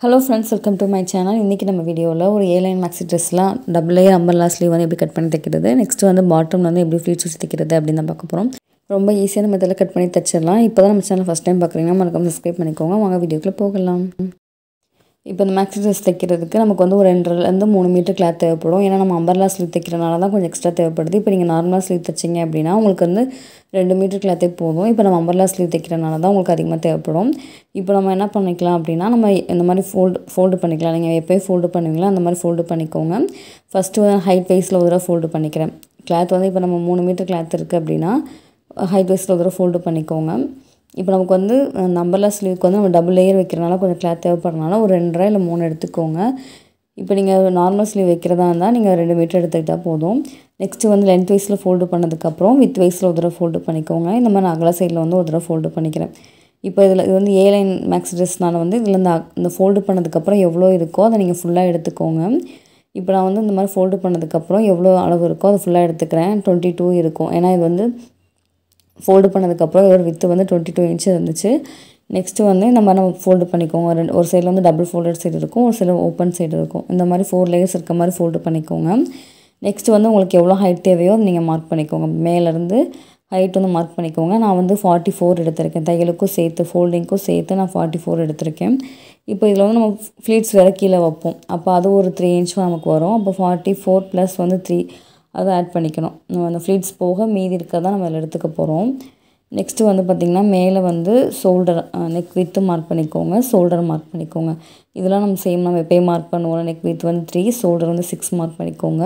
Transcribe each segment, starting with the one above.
hello friends welcome to my channel இன்றைக்கி நம்ம வீடியோவில் ஒரு ஏலைன் மேக்ஸி ட்ரெஸ்லாம் டபுள் லேயர் அம்பர்லா ஸ்லீவ் வந்து எப்படி கட் பண்ணி தைக்கிறது நெக்ஸ்ட் வந்து பாட்டம் வந்து எப்படி ஃப்ளீட்ஸ் வச்சு தைக்கிறது அப்படின்னு தான் பார்க்க போகிறோம் ரொம்ப ஈஸியான மெத்தடில் கட் பண்ணி தைச்சிடலாம் இப்போ தான் நம்ம சேனல் ஃபஸ்ட் டைம் பார்க்குறீங்கன்னா மறக்காம சப்ஸ்கிரைப் பண்ணிக்கோங்க வாங்க வீடியோக்குள்ளே போகலாம் இப்போ இந்த மேக்ஸி ட்ரெஸ் தைக்கிறதுக்கு நமக்கு வந்து ஒரு ரெண்டுலேருந்து மூணு மீட்டர் கிளாத் தேவைப்படும் ஏன்னா நம்ம அம்பர்லா ஸ்லீவ் தைக்கிறனால தான் கொஞ்சம் எக்ஸ்ட்ரா தேவைப்படுது இப்போ நீங்கள் நார்மலாக ஸ்லீவ் தைச்சிங்க அப்படின்னா உங்களுக்கு வந்து ரெண்டு மீட்டர் கிளாத்தே போதும் இப்போ நம்ம அம்பர்லா ஸ்லீவ் தைக்கிறனால தான் உங்களுக்கு அதிகமாக தேவைப்படும் இப்போ நம்ம என்ன பண்ணிக்கலாம் அப்படின்னா நம்ம இந்த மாதிரி ஃபோல்டு ஃபோல்டு பண்ணிக்கலாம் நீங்கள் எப்போயும் ஃபோல்டு பண்ணுவீங்களா அந்த மாதிரி ஃபோல்டு பண்ணிக்கோங்க ஃபஸ்ட்டு வந்து ஹைட் வைஸில் ஒரு தடவை ஃபோல்டு பண்ணிக்கிறேன் கிளாத் வந்து இப்போ நம்ம மூணு மீட்டர் கிளாத் இருக்குது அப்படின்னா ஹைட் வைஸில் ஒரு தடவை ஃபோல்டு பண்ணிக்கோங்க இப்போ நமக்கு வந்து அந்த அம்பர்லா ஸ்லீவ்க்கு வந்து நம்ம டபுள் லேயர் வைக்கிறனால கொஞ்சம் கிளாத் தேவைப்படுறனால ஒரு ரெண்டரை இல்லை மூணு எடுத்துக்கோங்க இப்போ நீங்கள் நார்மல் ஸ்லீவ் வைக்கிறதா இருந்தால் நீங்கள் ரெண்டு மீட்டர் எடுத்துக்கிட்டால் போதும் நெக்ஸ்ட்டு வந்து லென்த் வைஸில் ஃபோல்டு பண்ணதுக்கப்புறம் வித் வைஸில் ஒரு தடவை ஃபோல்டு பண்ணிக்கோங்க இந்த மாதிரி நான் அகல சைடில் வந்து ஒரு தடவை ஃபோல்டு பண்ணிக்கிறேன் இப்போ இதில் இது வந்து ஏ லைன் மேக்ஸ் ட்ரெஸ்னால வந்து இதில் இந்த இந்த ஃபோல்டு பண்ணதுக்கப்புறம் எவ்வளோ இருக்கோ அதை நீங்கள் ஃபுல்லாக எடுத்துக்கோங்க இப்போ நான் வந்து இந்த மாதிரி ஃபோல்டு பண்ணதுக்கப்புறம் எவ்வளோ அளவு இருக்கோ அதை ஃபுல்லாக எடுத்துக்கிறேன் டுவெண்ட்டி டூ இருக்கும் ஏன்னா இது வந்து ஃபோல்டு பண்ணதுக்கப்புறம் இதோட வித்து வந்து டுவெண்ட்டி டூ இன்ச் இருந்துச்சு நெக்ஸ்ட்டு வந்து இந்த மாதிரி நம்ம ஃபோல்டு பண்ணிக்கோங்க ரெண்டு ஒரு சைடில் வந்து டபுள் ஃபோல்டட் சைடு இருக்கும் ஒரு சைடு ஓப்பன் சைடு இருக்கும் இந்த மாதிரி ஃபோர் லேயர்ஸ் இருக்க மாதிரி ஃபோல்டு பண்ணிக்கோங்க நெக்ஸ்ட்டு வந்து உங்களுக்கு எவ்வளோ ஹைட் தேவையோ நீங்கள் மார்க் பண்ணிக்கோங்க மேலேருந்து ஹைட் வந்து மார்க் பண்ணிக்கோங்க நான் வந்து ஃபார்ட்டி ஃபோர் எடுத்திருக்கேன் தையலுக்கும் சேர்த்து ஃபோல்டிங்க்கும் சேர்த்து நான் ஃபார்ட்டி ஃபோர் எடுத்திருக்கேன் இப்போ இதில் வந்து நம்ம ஃப்ளீட்ஸ் வேறு கீழே வைப்போம் அப்போ அது ஒரு த்ரீ இன்ச் நமக்கு வரும் அப்போ ஃபார்ட்டி ஃபோர் ப்ளஸ் வந்து த்ரீ அதை ஆட் பண்ணிக்கணும் நம்ம அந்த ஃப்ளீட்ஸ் போக மீதி இருக்கிறதா நம்ம அதில் எடுத்துக்க போகிறோம் நெக்ஸ்ட்டு வந்து பார்த்திங்கன்னா மேலே வந்து ஷோல்டர் நெக் வித்து மார்க் பண்ணிக்கோங்க ஷோல்டர் மார்க் பண்ணிக்கோங்க இதெல்லாம் நம்ம சேம் நம்ம எப்போயும் மார்க் பண்ணுவோம் நெக் வித் வந்து த்ரீ ஷோல்டர் வந்து சிக்ஸ் மார்க் பண்ணிக்கோங்க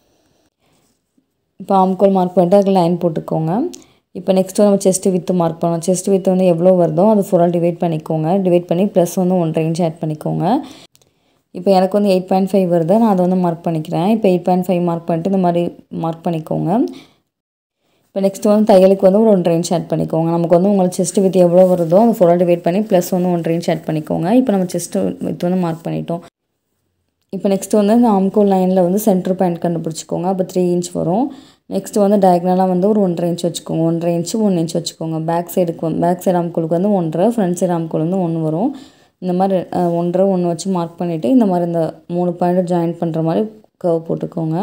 இப்போ ஆம்கோல் மார்க் பண்ணிட்டு அதுக்கு லைன் போட்டுக்கோங்க இப்போ நெக்ஸ்ட்டு நம்ம செஸ்ட்டு வித்து மார்க் பண்ணோம் செஸ்ட் வித்து வந்து எவ்வளோ வருதோ அது ஃபுல்லாக டிவைட் பண்ணிக்கோங்க டிவைட் பண்ணி ப்ளஸ் வந்து ஒன்றரை இன்ச் ஆட் பண்ணிக்கோங்க இப்போ எனக்கு வந்து எயிட் பாயிண்ட் ஃபைவ் வருது நான் அதை வந்து மார்க் பண்ணிக்கிறேன் இப்போ எயிட் பாயிண்ட் ஃபைவ் மார்க் பண்ணிட்டு இந்த மாதிரி மார்க் பண்ணிக்கோங்க இப்போ நெக்ஸ்ட் வந்து தையலுக்கு வந்து ஒரு ஒன்றரை இன்ச் ஆட் பண்ணிக்கோங்க நமக்கு வந்து உங்களுக்கு செஸ்ட் வித் எவ்வளோ வருதோ அதை ஃபுல்லாக டிவைட் பண்ணி ப்ளஸ் வந்து ஒன்றரை இன்ச் ஆட் பண்ணிக்கோங்க இப்போ நம்ம செஸ்ட் வித் வந்து மார்க் பண்ணிட்டோம் இப்போ நெக்ஸ்ட் வந்து இந்த ஆம்கோல் லைனில் வந்து சென்டர் பாயிண்ட் கண்டுபிடிச்சிக்கோங்க அப்போ த்ரீ இன்ச் வரும் நெக்ஸ்ட் வந்து டயக்னலாக வந்து ஒரு ஒன்றரை இன்ச் வச்சுக்கோங்க ஒன்றரை இன்ச்சு ஒன்று இன்ச் வச்சுக்கோங்க பேக் சைடுக்கு வந்து பேக் சைடு ஆம்கோலுக்கு வந்து ஒன்றரை ஃப்ரண்ட் சைடு ஆம்கோல் வந்து ஒன்று வரும் இந்த மாதிரி ஒன்றரை ஒன்று வச்சு மார்க் பண்ணிவிட்டு இந்த மாதிரி இந்த மூணு பாயிண்ட்டை ஜாயின் பண்ணுற மாதிரி கவ் போட்டுக்கோங்க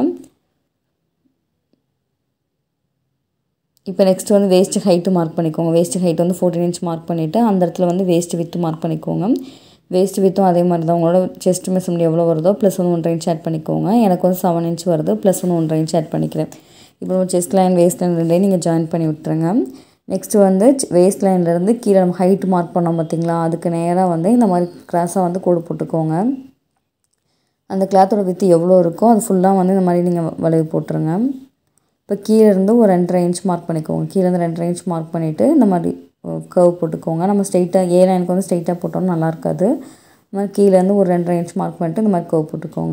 இப்போ நெக்ஸ்ட் வந்து வேஸ்ட் ஹைட்டு மார்க் பண்ணிக்கோங்க வேஸ்ட் ஹைட் வந்து ஃபோர்டீன் இன்ச் மார்க் பண்ணிவிட்டு அந்த இடத்துல வந்து வேஸ்ட் வித்து மார்க் பண்ணிக்கோங்க வேஸ்ட் வித்தும் அதே மாதிரி தான் உங்களோட செஸ்ட் மெஷர்மெண்ட் எவ்வளோ வருதோ ப்ளஸ் ஒன்று ஒன்றரை இன்ச் ஆட் பண்ணிக்கோங்க எனக்கு வந்து செவன் இன்ச் வருது ப்ளஸ் ஒன்று ஒன்றரை இன்ச் ஆட் பண்ணிக்கிறேன் இப்போ நம்ம செஸ்ட் லைன் வேஸ்ட் லைன் ரெண்டையும் நீங்கள் ஜாயின் பண்ணி விட்டுருங்க நெக்ஸ்ட்டு வந்து வேஸ்ட் லைன்லேருந்து கீழே நம்ம ஹைட் மார்க் பண்ணோம் பார்த்தீங்களா அதுக்கு நேராக வந்து இந்த மாதிரி கிராஸாக வந்து கோடு போட்டுக்கோங்க அந்த கிளாத்தோட வித்து எவ்வளோ இருக்கோ அது ஃபுல்லாக வந்து இந்த மாதிரி நீங்கள் வளைவு போட்டுருங்க இப்போ கீழே இருந்து ஒரு ரெண்டரை இன்ச் மார்க் பண்ணிக்கோங்க கீழேருந்து ரெண்டரை இன்ச் மார்க் பண்ணிவிட்டு இந்த மாதிரி கர்வ் போட்டுக்கோங்க நம்ம ஸ்ட்ரெயிட்டாக ஏ லைனுக்கு வந்து ஸ்ட்ரெயிட்டாக போட்டோம்னா நல்லா இருக்காது இந்த மாதிரி கீழேருந்து ஒரு ரெண்டரை இன்ச் மார்க் பண்ணிட்டு இந்த மாதிரி கர்வ் போட்டுக்கோங்க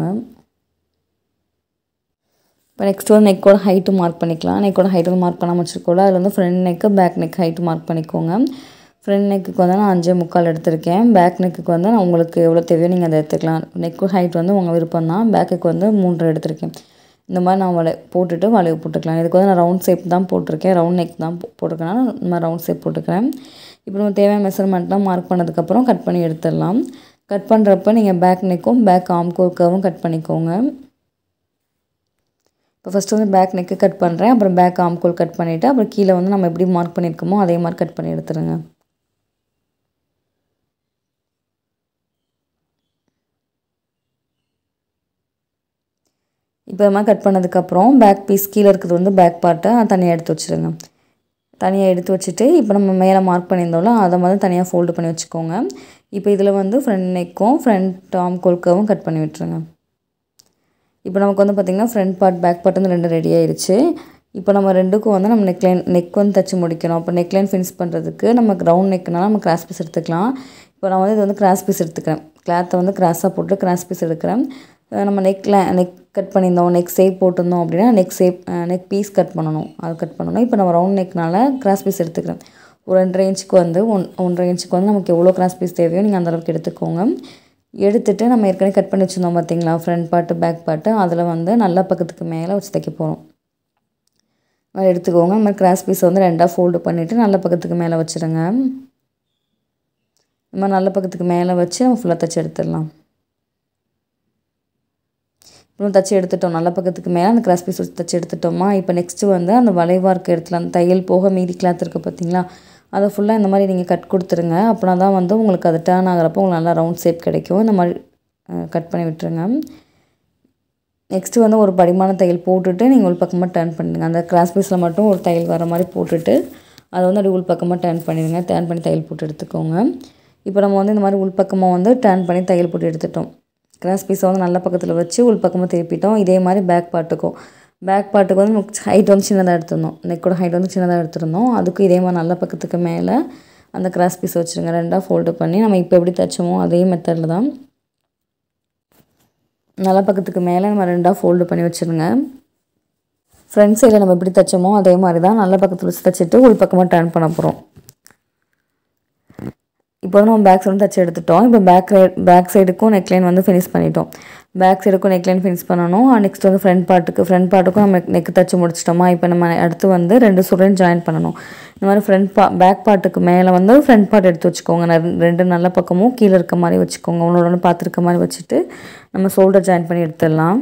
இப்போ நெக்ஸ்ட் வந்து நெக்கோட ஹைட்டு மார்க் பண்ணிக்கலாம் நெக்கோட ஹைட் வந்து மார்க் பண்ணாமல் வச்சுருக்கோம்ல அதில் வந்து front neck back neck height mark பண்ணிக்கோங்க ஃப்ரண்ட் நெக்குக்கு வந்து நான் அஞ்சே முக்கால் எடுத்திருக்கேன் பேக் நெக்குக்கு வந்து நான் உங்களுக்கு எவ்வளோ தேவையோ நீங்கள் அதை எடுத்துக்கலாம் நெக்கு ஹைட் வந்து உங்கள் விருப்பம் தான் பேக்குக்கு வந்து மூன்றரை எடுத்திருக்கேன் இந்த மாதிரி நான் வளை போட்டுட்டு வளைவு போட்டுக்கலாம் இதுக்கு வந்து நான் ரவுண்ட் ஷேப் தான் போட்டிருக்கேன் ரவுண்ட் நெக் தான் போட்டிருக்கேன் இந்த மாதிரி ரவுண்ட் ஷேப் போட்டுக்கிறேன் இப்போ நம்ம தேவையான மெஷர்மெண்ட்லாம் மார்க் பண்ணதுக்கப்புறம் கட் பண்ணி எடுத்துடலாம் கட் பண்ணுறப்ப நீங்கள் பேக் நெக்கும் பேக் ஆம்கோர்க்காவும் கட் பண்ணிக்கோங்க இப்போ ஃபஸ்ட்டு வந்து பேக் நெக்கு கட் பண்ணுறேன் அப்புறம் பேக் ஆம்கோல் கட் பண்ணிவிட்டு அப்புறம் கீழே வந்து நம்ம எப்படி மார்க் பண்ணியிருக்கோமோ அதே மாதிரி கட் பண்ணி எடுத்துருங்க இப்போ இது மாதிரி கட் பண்ணதுக்கப்புறம் பேக் பீஸ் கீழே இருக்கிறது வந்து பேக் பார்ட்டை தனியாக எடுத்து வச்சுருங்க தனியாக எடுத்து வச்சுட்டு இப்போ நம்ம மேலே மார்க் பண்ணியிருந்தோம்ல அதை வந்து தனியாக ஃபோல்டு பண்ணி வச்சுக்கோங்க இப்போ இதில் வந்து ஃப்ரண்ட் நெக்கும் ஃப்ரண்ட் ஆம் கொல்கவும் கட் பண்ணி விட்டுருங்க இப்போ நமக்கு வந்து பார்த்திங்கன்னா ஃப்ரண்ட் பார்ட் பேக் பார்ட் வந்து ரெண்டு ரெடி ஆயிடுச்சு இப்போ நம்ம ரெண்டுக்கும் வந்து நம்ம நெக்லைன் நெக் வந்து தச்சு முடிக்கணும் அப்போ நெக்லைன் ஃபினிஷ் பண்ணுறதுக்கு நம்ம ரவுண்ட் நெக்னால நம்ம கிராஸ் பீஸ் எடுத்துக்கலாம் இப்போ நான் வந்து இது வந்து கிராஸ் பீஸ் எடுத்துக்கிறேன் கிளாத்தை வந்து கிராஸாக போட்டு கிராஸ் பீஸ் எடுக்கிறேன் நம்ம நெக்கில் நெக் கட் பண்ணியிருந்தோம் நெக் ஷேப் போட்டிருந்தோம் அப்படின்னா neck shape neck piece cut பண்ணணும் அது கட் பண்ணணும் இப்போ நம்ம ரவுண்ட் நெக்னால கிராஸ் பீஸ் எடுத்துக்கிறேன் ஒரு ரெண்டரை இன்ச்சுக்கு வந்து ஒன் ஒன்றரை இன்ச்சுக்கு வந்து நமக்கு எவ்வளோ கிராஸ் பீஸ் தேவையோ நீங்கள் அந்தளவுக்கு எடுத்துக்கோங்க எடுத்துகிட்டு நம்ம ஏற்கனவே கட் பண்ணி வச்சுருந்தோம் பார்த்தீங்களா ஃப்ரண்ட் பார்ட்டு பேக் பார்ட்டு அதில் வந்து நல்ல பக்கத்துக்கு மேலே வச்சு தைக்க போகிறோம் மாதிரி எடுத்துக்கோங்க இந்த மாதிரி கிராஸ் பீஸை வந்து ரெண்டாக ஃபோல்டு பண்ணிவிட்டு நல்ல பக்கத்துக்கு மேலே வச்சுருங்க இந்த மாதிரி நல்ல பக்கத்துக்கு மேலே வச்சு நம்ம ஃபுல்லாக தைச்சி எடுத்துடலாம் இப்போ தைச்சி எடுத்துட்டோம் நல்ல பக்கத்துக்கு மேலே அந்த கிராஸ் பீஸ் வச்சு தைச்சி எடுத்துட்டோமா இப்போ நெக்ஸ்ட்டு வந்து அந்த வளைவாக இருக்க இடத்துல அந்த தையல் போக மீதி கிளாத் இருக்குது பார்த்தீங்களா அதை ஃபுல்லாக இந்த மாதிரி நீங்கள் கட் கொடுத்துருங்க அப்படின்னா தான் வந்து உங்களுக்கு அது டேர்ன் ஆகிறப்போ உங்களுக்கு நல்லா ரவுண்ட் ஷேப் கிடைக்கும் இந்த மாதிரி கட் பண்ணி விட்டுருங்க நெக்ஸ்ட்டு வந்து ஒரு படிமான தையல் போட்டுட்டு நீங்கள் உள் பக்கமாக டேர்ன் பண்ணிடுங்க அந்த கிராஸ் பீஸில் மட்டும் ஒரு தையல் வர மாதிரி போட்டுட்டு அதை வந்து அப்படியே உள் பக்கமாக டேர்ன் பண்ணிடுங்க டேர்ன் பண்ணி தையல் போட்டு எடுத்துக்கோங்க இப்போ நம்ம வந்து இந்த மாதிரி உள் பக்கமாக வந்து டேர்ன் பண்ணி தையல் போட்டு எடுத்துட்டோம் கிராஸ் பீஸை வந்து நல்ல பக்கத்தில் வச்சு உள் பக்கமாக திருப்பிட்டோம் இதே மாதிரி பேக் பார்ட்டுக்கும் பேக் பார்ட்டுக்கு வந்து நமக்கு ஹைட் வந்து சின்னதாக எடுத்திருந்தோம் நெக்கோட ஹைட் வந்து சின்னதாக எடுத்திருந்தோம் அதுக்கும் இதே மாதிரி நல்ல பக்கத்துக்கு மேலே அந்த கிராஸ் பீஸ் வச்சுருங்க ரெண்டாக ஃபோல்டு பண்ணி நம்ம இப்போ எப்படி தைச்சோமோ அதே மெத்தடில் தான் நல்ல பக்கத்துக்கு மேலே நம்ம ரெண்டாக ஃபோல்டு பண்ணி வச்சுருங்க ஃப்ரண்ட் சைடில் நம்ம எப்படி தைச்சோமோ அதே மாதிரி தான் நல்ல பக்கத்தில் வச்சு தைச்சிட்டு உள் பக்கமாக டர்ன் பண்ண போகிறோம் இப்போ வந்து நம்ம பேக் சைடும் தைச்சி எடுத்துட்டோம் இப்போ பேக் பேக் சைடுக்கும் நெக்லைன் வந்து ஃபினிஷ் பண்ணிட்டோம் பேக் சைடுக்கும் நெக்லைன் ஃபினிஷ் பண்ணணும் நெக்ஸ்ட் வந்து ஃப்ரண்ட் பார்ட்டுக்கு ஃப்ரண்ட் பார்ட்டுக்கும் நம்ம நெக் தைச்சி முடிச்சிட்டோமா இப்போ நம்ம அடுத்து வந்து ரெண்டு சுரையும் ஜாயின் பண்ணணும் இந்த மாதிரி ஃப்ரண்ட் பா பேக் பார்ட்டுக்கு மேலே வந்து ஃப்ரண்ட் பார்ட் எடுத்து வச்சுக்கோங்க ந- ரெண்டு நல்ல பக்கமும் கீழே இருக்க மாதிரி வச்சுக்கோங்க ஒன்றோட பார்த்துருக்க மாதிரி வச்சுட்டு நம்ம ஷோல்டர் ஜாயின் பண்ணி எடுத்துடலாம்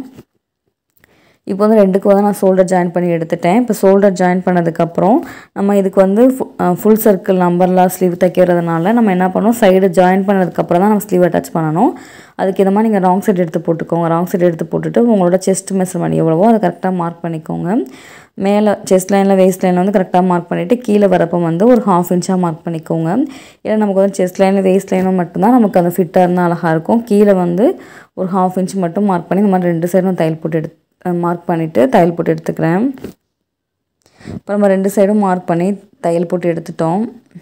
இப்போ வந்து ரெண்டுக்கு வந்து நான் ஷோல்டர் ஜாயின் பண்ணி எடுத்துட்டேன் இப்போ ஷோல்டர் ஜாயின் பண்ணதுக்கப்புறம் நம்ம இதுக்கு வந்து ஃபுல் சர்க்கிள் நம்பர்லாம் ஸ்லீவ் தைக்கிறதுனால நம்ம என்ன பண்ணோம் சைடு ஜாயின் பண்ணதுக்கப்புறம் தான் நம்ம ஸ்லீவ் அட்டாச் பண்ணணும் அதுக்கு இந்த மாதிரி நீங்கள் ராங் சைடு எடுத்து போட்டுக்கோங்க ராங் சைடு எடுத்து போட்டுட்டு உங்களோட செஸ்ட் மெஷர்மெண்ட் எவ்வளவோ அதை கரெக்டாக மார்க் பண்ணிக்கோங்க மேலே செஸ்ட் லைனில் வேஸ்ட் லைனில் வந்து கரெக்டாக மார்க் பண்ணிவிட்டு கீழே வரப்போ வந்து ஒரு ஹாஃப் இன்ச்சாக மார்க் பண்ணிக்கோங்க ஏன்னா நமக்கு வந்து செஸ்ட் லைனில் வேஸ்ட் லைனும் மட்டும்தான் நமக்கு அந்த ஃபிட்டாக இருந்தால் அழகாக இருக்கும் கீழே வந்து ஒரு ஹாஃப் இன்ச் மட்டும் மார்க் பண்ணி இந்த மாதிரி ரெண்டு சைடும் தையல் போட்டு எடுத்து மார்க் பண்ணிவிட்டு தையல் போட்டு எடுத்துக்கிறேன் இப்போ நம்ம ரெண்டு சைடும் மார்க் பண்ணி தையல் போட்டு எடுத்துட்டோம்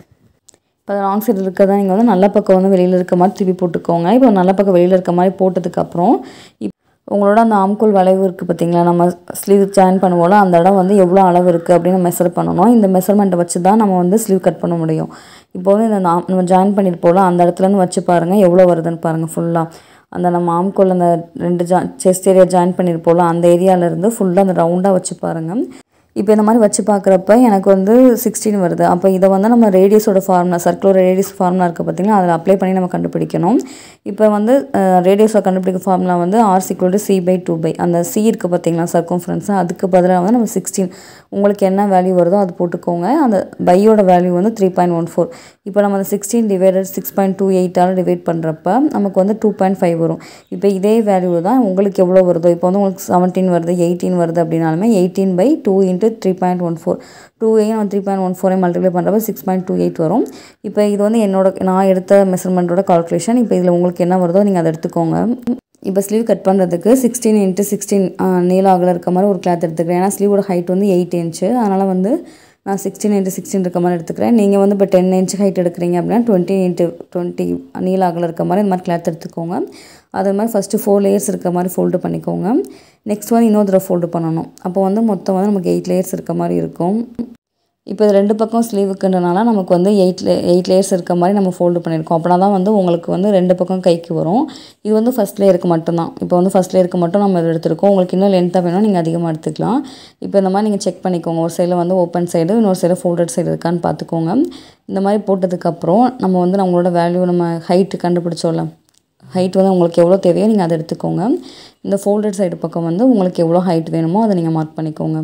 இப்போ ராங் சைடு இருக்கிறதா நீங்கள் வந்து நல்ல பக்கம் வந்து வெளியில் இருக்க மாதிரி திருப்பி போட்டுக்கோங்க இப்போ நல்ல பக்கம் வெளியில் இருக்க மாதிரி போட்டதுக்கப்புறம் இப் உங்களோட அந்த ஆம்கோல் வளைவு இருக்குது பார்த்தீங்களா நம்ம ஸ்லீவ் ஜாயின் பண்ணுவோம்ல அந்த இடம் வந்து எவ்வளோ அளவு இருக்குது அப்படின்னு மெஷர் பண்ணணும் இந்த மெஷர்மெண்ட்டை வச்சு தான் நம்ம வந்து ஸ்லீவ் கட் பண்ண முடியும் இப்போ வந்து இந்த நாம் நம்ம ஜாயின் பண்ணியிருப்போம்ல அந்த இடத்துலேருந்து வச்சு பாருங்கள் எவ்வளோ வருதுன்னு பாருங்கள் ஃபுல்லாக அந்த நம்ம ஆம்கோல் அந்த ரெண்டு ஜா செஸ்ட் ஏரியா ஜாயின் பண்ணியிருப்போம்ல அந்த ஏரியாவிலேருந்து ஃபுல்லாக அந்த ரவுண்டாக வச்சு பாருங்கள் இப்போ இந்த மாதிரி வச்சு பார்க்குறப்ப எனக்கு வந்து சிக்ஸ்டீன் வருது அப்போ இதை வந்து நம்ம ரேடியஸோட ஃபார்முலா சர்க்குலர் ரேடியஸ் ஃபார்முலா இருக்குது பார்த்தீங்களா அதில் அப்ளை பண்ணி நம்ம கண்டுபிடிக்கணும் இப்போ வந்து ரேடியஸை கண்டுபிடிக்க ஃபார்முலா வந்து R equal to C by two pi அந்த சி இருக்குது பார்த்தீங்களா சர்க்கம்ஃபரன்ஸ் அதுக்கு பதிலாக வந்து நம்ம சிக்ஸ்டீன் உங்களுக்கு என்ன வேல்யூ வருதோ அது போட்டுக்கோங்க அந்த பையோட வேல்யூ வந்து த்ரீ பாயிண்ட் ஒன் ஃபோர் இப்போ நம்ம அந்த sixteen divided six point two எயிட்டால் டிவைட் பண்ணுறப்ப நமக்கு வந்து டூ பாயிண்ட் ஃபைவ் வரும் இப்போ இதே வேல்யூ தான் உங்களுக்கு எவ்வளோ வருதோ இப்போ வந்து உங்களுக்கு செவன்டீன் வருது எயிட்டீன் வருது அப்படின்னாலுமே eighteen by two into three point one four two ஏயும் த்ரீ பாயிண்ட் ஒன் ஃபோரை மல்டிப்ளை பண்ணுறப்ப சிக்ஸ் பாயிண்ட் டூ எயிட் வரும் இப்போ இது வந்து என்னோட நான் எடுத்த மெஷர்மெண்ட்டோட கால்குலேஷன் இப்போ இதில் உங்களுக்கு என்ன வருதோ நீங்கள் அதை எடுத்துக்கோங்க இப்போ ஸ்லீவ் கட் பண்ணுறதுக்கு சிக்ஸ்டீன் இன்ட்டு சிக்ஸ்டீன் நீள அகல இருக்க மாதிரி ஒரு கிளாத் எடுத்துக்கிறேன் ஏன்னா ஸ்லீவோட ஹைட் வந்து எயிட் இன்ச்சு அதனால் வந்து நான் சிக்ஸ்டீன் இன்ட்டு சிக்ஸ்டீன் இருக்க மாதிரி எடுத்துக்கிறேன் நீங்கள் வந்து இப்போ டென் இன்ச் ஹைட் எடுக்கிறீங்க அப்படின்னா டுவெண்ட்டி இன்ட்டு டுவெண்ட்டி நீள அகல இருக்க மாதிரி இந்த மாதிரி கிளாத் எடுத்துக்கோங்க அது மாதிரி ஃபஸ்ட்டு ஃபோர் லேயர்ஸ் இருக்க மாதிரி ஃபோல்டு பண்ணிக்கோங்க நெக்ஸ்ட் வந்து இன்னொரு தடவை ஃபோல்டு பண்ணணும் அப்போ வந்து மொத்தம் வந்து நமக்கு எயிட் லேயர்ஸ் இருக்க மாதிரி இருக்கும் இப்போ இது ரெண்டு பக்கம் ஸ்லீவுக்குன்றனால நமக்கு வந்து எயிட் லே எயிட் லேயர்ஸ் இருக்க மாதிரி நம்ம ஃபோல்டு பண்ணியிருக்கோம் அப்படின்னா தான் வந்து உங்களுக்கு வந்து ரெண்டு பக்கம் கைக்கு வரும் இது வந்து ஃபஸ்ட் லேயருக்கு மட்டும்தான் இப்போ வந்து ஃபஸ்ட் லேயருக்கு மட்டும் நம்ம இதை எடுத்திருக்கோம் உங்களுக்கு இன்னும் லென்த்தாக வேணும் நீங்கள் அதிகமாக எடுத்துக்கலாம் இப்போ இந்த மாதிரி நீங்கள் செக் பண்ணிக்கோங்க ஒரு சைடில் வந்து ஓப்பன் சைடு இன்னொரு சைடில் ஃபோல்டட் சைடு இருக்கான்னு பார்த்துக்கோங்க இந்த மாதிரி போட்டதுக்கப்புறம் நம்ம வந்து நம்மளோட வேல்யூ நம்ம ஹைட்டு கண்டுபிடிச்சோம்ல ஹைட் வந்து உங்களுக்கு எவ்வளோ தேவையோ நீங்கள் அதை எடுத்துக்கோங்க இந்த ஃபோல்டட் சைடு பக்கம் வந்து உங்களுக்கு எவ்வளோ ஹைட் வேணுமோ அதை நீங்கள் மார்க் பண்ணிக்கோங்க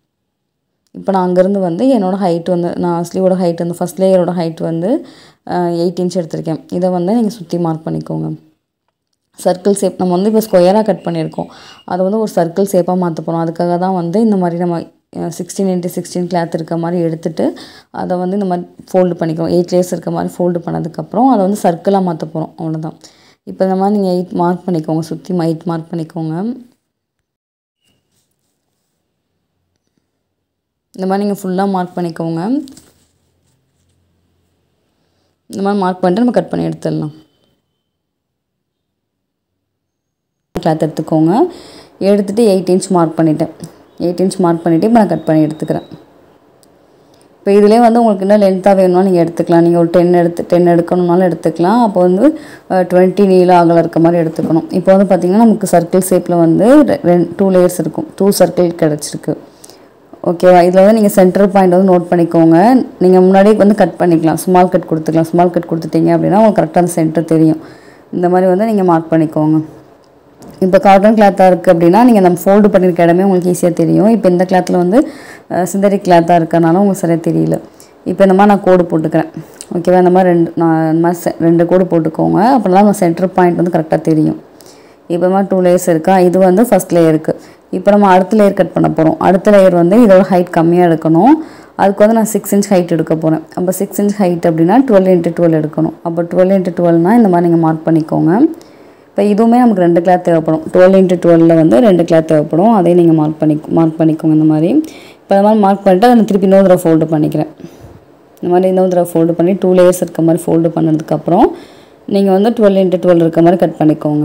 இப்போ நான் அங்கேருந்து வந்து என்னோடய ஹைட் வந்து நான் ஸ்லீவோட ஹைட் வந்து ஃபஸ்ட் லேயரோட ஹைட் வந்து எயிட் இன்ச் எடுத்திருக்கேன் இதை வந்து நீங்கள் சுற்றி மார்க் பண்ணிக்கோங்க சர்க்கிள் ஷேப் நம்ம வந்து இப்போ ஸ்கொயராக கட் பண்ணியிருக்கோம் அதை வந்து ஒரு சர்க்கிள் ஷேப்பாக மாற்ற போகிறோம் அதுக்காக தான் வந்து இந்த மாதிரி நம்ம சிக்ஸ்டீன் இன்ட்டு சிக்ஸ்டீன் கிளாத் இருக்க மாதிரி எடுத்துட்டு அதை வந்து இந்த மாதிரி ஃபோல்டு பண்ணிக்கிறோம் எயிட் லேயர்ஸ் இருக்க மாதிரி ஃபோல்டு பண்ணதுக்கப்புறம் அதை வந்து சர்க்கிளாக மாற்ற போகிறோம் அவ்வளோதான் இப்போ இந்த மாதிரி நீங்கள் எயிட் மார்க் பண்ணிக்கோங்க சுற்றி எயிட் மார்க் பண்ணிக்கோங்க இந்த மாதிரி நீங்கள் ஃபுல்லாக மார்க் பண்ணிக்கோங்க இந்த மாதிரி மார்க் பண்ணிட்டு நம்ம கட் பண்ணி எடுத்துடலாம் கிளாத் எடுத்துக்கோங்க எடுத்துகிட்டு எயிட் இன்ச் மார்க் பண்ணிட்டேன் எயிட் இன்ச் மார்க் பண்ணிவிட்டு இப்போ நான் கட் பண்ணி எடுத்துக்கிறேன் இப்போ இதிலே வந்து உங்களுக்கு இன்னும் லென்த்தாக வேணும்னா நீங்கள் எடுத்துக்கலாம் நீங்கள் ஒரு டென் எடுத்து டென் எடுக்கணும்னாலும் எடுத்துக்கலாம் அப்போ வந்து டுவெண்ட்டி நீளம் அகலம் இருக்க மாதிரி எடுத்துக்கணும் இப்போ வந்து பார்த்திங்கன்னா நமக்கு சர்க்கிள் ஷேப்பில் வந்து ரெண்டு டூ லேயர்ஸ் இருக்கும் டூ சர்க்கிள் கிடச்சிருக்கு ஓகேவா இதில் வந்து நீங்கள் சென்டர் பாயிண்ட் வந்து நோட் பண்ணிக்கோங்க நீங்கள் முன்னாடியே வந்து கட் பண்ணிக்கலாம் ஸ்மால் கட் கொடுத்துக்கலாம் ஸ்மால் கட் கொடுத்துட்டீங்க அப்படின்னா உங்களுக்கு கரெக்டாக அந்த சென்டர் தெரியும் இந்த மாதிரி வந்து நீங்கள் மார்க் பண்ணிக்கோங்க இப்போ காட்டன் கிளாத்தாக இருக்குது அப்படின்னா நீங்கள் நம்ம ஃபோல்டு பண்ணியிருக்க இடமே உங்களுக்கு ஈஸியாக தெரியும் இப்போ இந்த கிளாத்தில் வந்து சிந்தரிக் கிளாத்தாக இருக்கறனால உங்களுக்கு சரியாக தெரியல இப்போ இந்த மாதிரி நான் கோடு போட்டுக்கிறேன் ஓகேவா இந்த மாதிரி ரெண்டு நான் இந்த மாதிரி செ- ரெண்டு கோடு போட்டுக்கோங்க அப்படின்னா நம்ம சென்டர் பாயிண்ட் வந்து கரெக்டாக தெரியும் இப்போ மாதிரி டூ லேயர்ஸ் இருக்கா இது வந்து ஃபஸ்ட் லேயருக்கு இப்போ நம்ம அடுத்த லேயர் கட் பண்ண போகிறோம் அடுத்த லேயர் வந்து இதோட ஹைட் கம்மியாக எடுக்கணும் அதுக்கு வந்து நான் சிக்ஸ் இன்ச் ஹைட் எடுக்க போகிறேன் அப்போ சிக்ஸ் இன்ச் ஹைட் அப்படின்னா டுவெல் இன்ட்டு டுவெல் எடுக்கணும் அப்போ டுவெல் இன்ட்டு டுவெல்னால் இந்த மாதிரி நீங்கள் மார்க் பண்ணிக்கோங்க இப்போ இதுவுமே நமக்கு ரெண்டு கிளாத் தேவைப்படும் டுவெல் இன்ட்டு டுவெலில் வந்து ரெண்டு கிளாத் தேவைப்படும் அதையும் நீங்கள் மார்க் பண்ணி மார்க் பண்ணிக்கோங்க இந்த மாதிரி இப்போ இந்த மாதிரி மார்க் பண்ணிட்டு அதை நான் திருப்பி இன்னொரு தடவை ஃபோல்டு பண்ணிக்கிறேன் இந்த மாதிரி இன்னொரு தடவை ஃபோல்டு பண்ணி டூ லேயர்ஸ் இருக்க மாதிரி ஃபோல்டு பண்ணதுக்கப்புறம் நீங்கள் வந்து டுவெல் இன்ட்டு டுவெல் இருக்க மாதிரி கட் பண்ணிக்கோங்க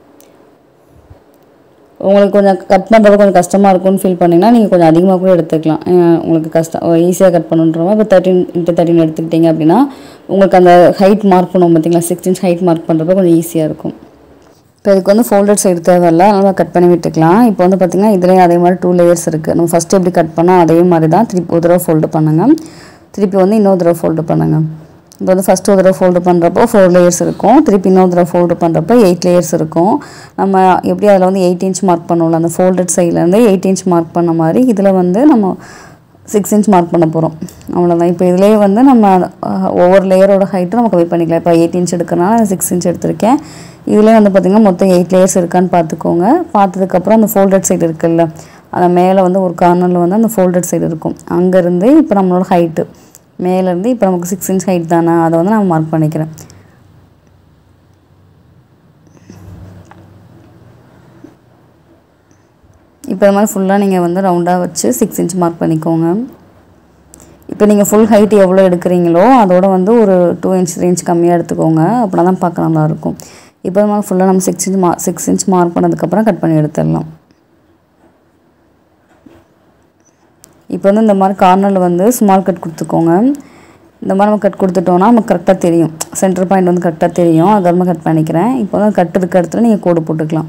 உங்களுக்கு கொஞ்சம் கட் பண்ணுறது கொஞ்சம் கஷ்டமாக இருக்கும்னு ஃபீல் பண்ணிங்கன்னா நீங்கள் கொஞ்சம் அதிகமாக கூட எடுத்துக்கலாம் அஹ் உங்களுக்கு கஷ்டம் ஈஸியாக கட் பண்ணுன்றவங்க இப்போ தேர்ட்டின் இன்ட்டு தேர்ட்டின் எடுத்துக்கிட்டீங்க அப்படின்னா உங்களுக்கு அந்த ஹைட் மார்க் பண்ணுவோம் பார்த்தீங்களா சிக்ஸ் இன்ச் ஹைட் மார்க் பண்ணுறப்ப கொஞ்சம் ஈஸியாக இருக்கும் இப்போ இதுக்கு வந்து ஃபோல்டட் சைடு தேவையில்ல அதனால் கட் பண்ணி விட்டுக்கலாம் இப்போ வந்து பார்த்திங்கன்னா இதுலேயும் அதே மாதிரி டூ லேயர்ஸ் இருக்குது நம்ம ஃபஸ்ட்டு எப்படி கட் பண்ணோம் அதே மாதிரி தான் திருப்பி ஒரு தடவை ஃபோல்டு பண்ணுங்கள் திருப்பி வந்து இன்னொரு தடவை ஃபோல்டு பண்ணுங்கள் இப்போ வந்து ஃபஸ்ட்டு ஒரு தடவை ஃபோல்டு பண்ணுறப்போ ஃபோர் லேயர்ஸ் இருக்கும் திருப்பி இன்னொரு தடவை ஃபோல்டு பண்ணுறப்போ எயிட் லேயர்ஸ் இருக்கும் நம்ம எப்படி அதில் வந்து எயிட் இன்ச் மார்க் பண்ணுவோம்ல அந்த ஃபோல்டட் சைட்லேருந்து எயிட் இன்ச் மார்க் பண்ண மாதிரி இதில் வந்து நம்ம சிக்ஸ் இன்ச் மார்க் பண்ண போகிறோம் அவ்வளோதான் இப்போ இதுலேயே வந்து நம்ம அஹ், ஒவ்வொரு லேயரோட ஹைட்டும் நம்ம கம்மி பண்ணிக்கலாம் இப்போ எயிட் இன்ச் எடுக்கிறனால சிக்ஸ் இன்ச் எடுத்திருக்கேன் இதுலேயே வந்து பார்த்திங்கன்னா மொத்தம் எயிட் லேயர்ஸ் இருக்கான்னு பார்த்துக்கோங்க பார்த்ததுக்கப்புறம் அந்த ஃபோல்டட் சைடு இருக்குல்ல அந்த மேலே வந்து ஒரு கார்னரில் வந்து அந்த ஃபோல்டட் சைடு இருக்கும் அங்கேருந்து இப்போ நம்மளோட ஹைட்டு மேலேருந்து இப்போ நமக்கு சிக்ஸ் இன்ச் ஹைட் தானே அதை வந்து நான் மார்க் பண்ணிக்கிறேன் இப்போ இது மாதிரி ஃபுல்லாக நீங்கள் வந்து ரவுண்டாக வச்சு சிக்ஸ் இன்ச் மார்க் பண்ணிக்கோங்க இப்போ நீங்கள் ஃபுல் ஹைட் எவ்வளோ எடுக்கிறீங்களோ அதோட வந்து ஒரு டூ இன்ச் ரேஞ்ச் கம்மியாக எடுத்துக்கோங்க அப்படின்னா தான் பார்க்க நல்லாயிருக்கும் இப்போ இது மாதிரி ஃபுல்லாக நம்ம சிக்ஸ் இன்ச் மா சிக்ஸ் இன்ச் மார்க் பண்ணதுக்கப்புறம் கட் பண்ணி எடுத்துடலாம் இப்போ வந்து இந்த மாதிரி கார்னரில் வந்து ஸ்மால் கட் கொடுத்துக்கோங்க இந்த மாதிரி நம்ம கட் கொடுத்துட்டோம்னா நமக்கு கரெக்டாக தெரியும் சென்டர் பாயிண்ட் வந்து கரெக்டாக தெரியும் அதுக்கப்புறமா கட் பண்ணிக்கிறேன் இப்போ வந்து கட் இருக்க இடத்துல நீங்கள் கோடு போட்டுக்கலாம்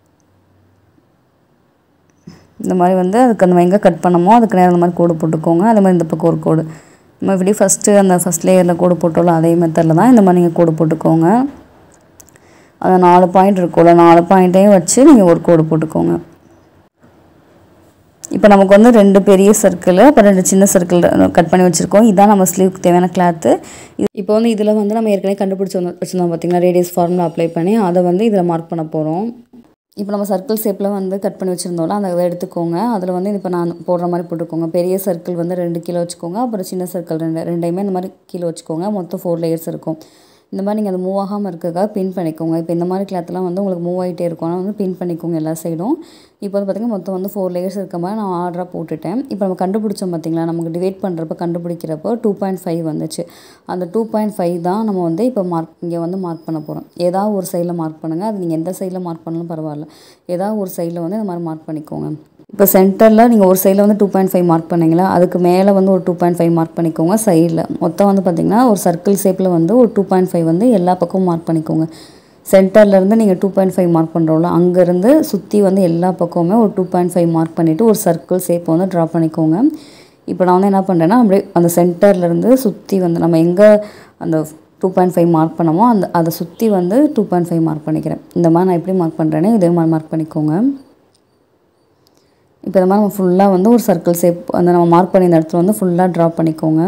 இந்த மாதிரி வந்து அதுக்கு நம்ம எங்கே கட் பண்ணமோ அதுக்கு நேரம் அந்த மாதிரி கோடு போட்டுக்கோங்க அதே மாதிரி இந்த பக்கம் ஒரு கோடு நம்ம இப்படி ஃபஸ்ட்டு அந்த ஃபஸ்ட் லேயரில் கோடு போட்டோம்ல அதே மெத்தடில் தான் இந்த மாதிரி நீங்கள் கோடு போட்டுக்கோங்க அந்த நாலு பாயிண்ட் இருக்கும்ல நாலு பாயிண்ட்டையும் வச்சு நீங்கள் ஒரு கோடு போட்டுக்கோங்க இப்போ நமக்கு வந்து ரெண்டு பெரிய சர்க்கிள் அப்புறம் ரெண்டு சின்ன சர்க்கிள் கட் பண்ணி வச்சுருக்கோம் இதான் நம்ம ஸ்லீவ்க்கு தேவையான கிளாத்து இப்போ வந்து இதில் வந்து நம்ம ஏற்கனவே கண்டுபிடிச்சி வந்து வச்சுருந்தோம் பார்த்தீங்களா ரேடியஸ் ஃபார்முலா அப்ளை பண்ணி அதை வந்து இதில் மார்க் பண்ண போகிறோம் இப்போ நம்ம சர்க்கிள் ஷேப்பில் வந்து கட் பண்ணி வச்சுருந்தோம்ல அதை எடுத்துக்கோங்க அதில் வந்து இப்போ நான் போடுற மாதிரி போட்டுக்கோங்க பெரிய சர்க்கிள் வந்து ரெண்டு கிலோ வச்சுக்கோங்க அப்புறம் சின்ன சர்க்கிள் ரெண்டு ரெண்டையுமே இந்த மாதிரி கிலோ வச்சுக்கோங்க மொத்தம் ஃபோர் லேயர்ஸ் இருக்கும் இந்த மாதிரி நீங்கள் அது மூவ் ஆகாமல் இருக்கிறதுக்காக பின் பண்ணிக்கோங்க இப்போ இந்த மாதிரி கிளாத்லாம் வந்து உங்களுக்கு மூவ் ஆகிட்டே இருக்கும் ஆனால் வந்து பின் பண்ணிக்கோங்க எல்லா சைடும் இப்போ வந்து பார்த்திங்கன்னா மொத்தம் வந்து ஃபோர் லேயர்ஸ் இருக்க மாதிரி நான் ஆர்டராக போட்டுட்டேன் இப்போ நம்ம கண்டுபிடிச்சோம் பார்த்தீங்களா நமக்கு டிவைட் பண்ணுறப்ப கண்டுபிடிக்கிறப்போ டூ பாயிண்ட் ஃபைவ் வந்துச்சு அந்த டூ பாயிண்ட் ஃபைவ் தான் நம்ம வந்து இப்போ மார்க் இங்கே வந்து மார்க் பண்ண போகிறோம் ஏதாவது ஒரு சைடில் மார்க் பண்ணுங்கள் அது நீங்கள் எந்த சைடில் மார்க் பண்ணாலும் பரவாயில்ல ஏதாவது ஒரு சைடில் வந்து இந்த மாதிரி மார்க் பண்ணிக்கோங்க இப்போ சென்டரில் நீங்கள் ஒரு சைடில் வந்து டூ பாயிண்ட் ஃபைவ் மார்க் பண்ணீங்களா அதுக்கு மேலே வந்து ஒரு டூ பாயிண்ட் ஃபைவ் மார்க் பண்ணிக்கோங்க சைடில் மொத்தம் வந்து பார்த்திங்கன்னா ஒரு சர்க்கிள் ஷேப்பில் வந்து ஒரு டூ பாயிண்ட் ஃபைவ் வந்து எல்லா பக்கமும் மார்க் பண்ணிக்கோங்க சென்டர்லேருந்து நீங்கள் டூ பாயிண்ட் ஃபைவ் மார்க் பண்ணுறோம்ல அங்கேருந்து சுற்றி வந்து எல்லா பக்கமுமே ஒரு டூ பாயிண்ட் ஃபைவ் மார்க் பண்ணிவிட்டு ஒரு சர்க்கிள் ஷேப்பை வந்து ட்ரா பண்ணிக்கோங்க இப்போ நான் வந்து என்ன பண்ணுறேன்னா அப்படியே அந்த சென்டர்லேருந்து சுற்றி வந்து நம்ம எங்கே அந்த டூ பாயிண்ட் ஃபைவ் மார்க் பண்ணமோ அந்த அதை சுற்றி வந்து டூ பாயிண்ட் ஃபைவ் மார்க் பண்ணிக்கிறேன் இந்த மாதிரி நான் எப்படி மார்க் பண்ணுறேனே இதே மாதிரி மார்க் பண்ணிக்கோங்க இப்போ இந்த மாதிரி நம்ம ஃபுல்லாக வந்து ஒரு சர்க்கிள் ஷேப் அந்த நம்ம மார்க் பண்ணியிருந்த இடத்துல வந்து ஃபுல்லாக ட்ரா பண்ணிக்கோங்க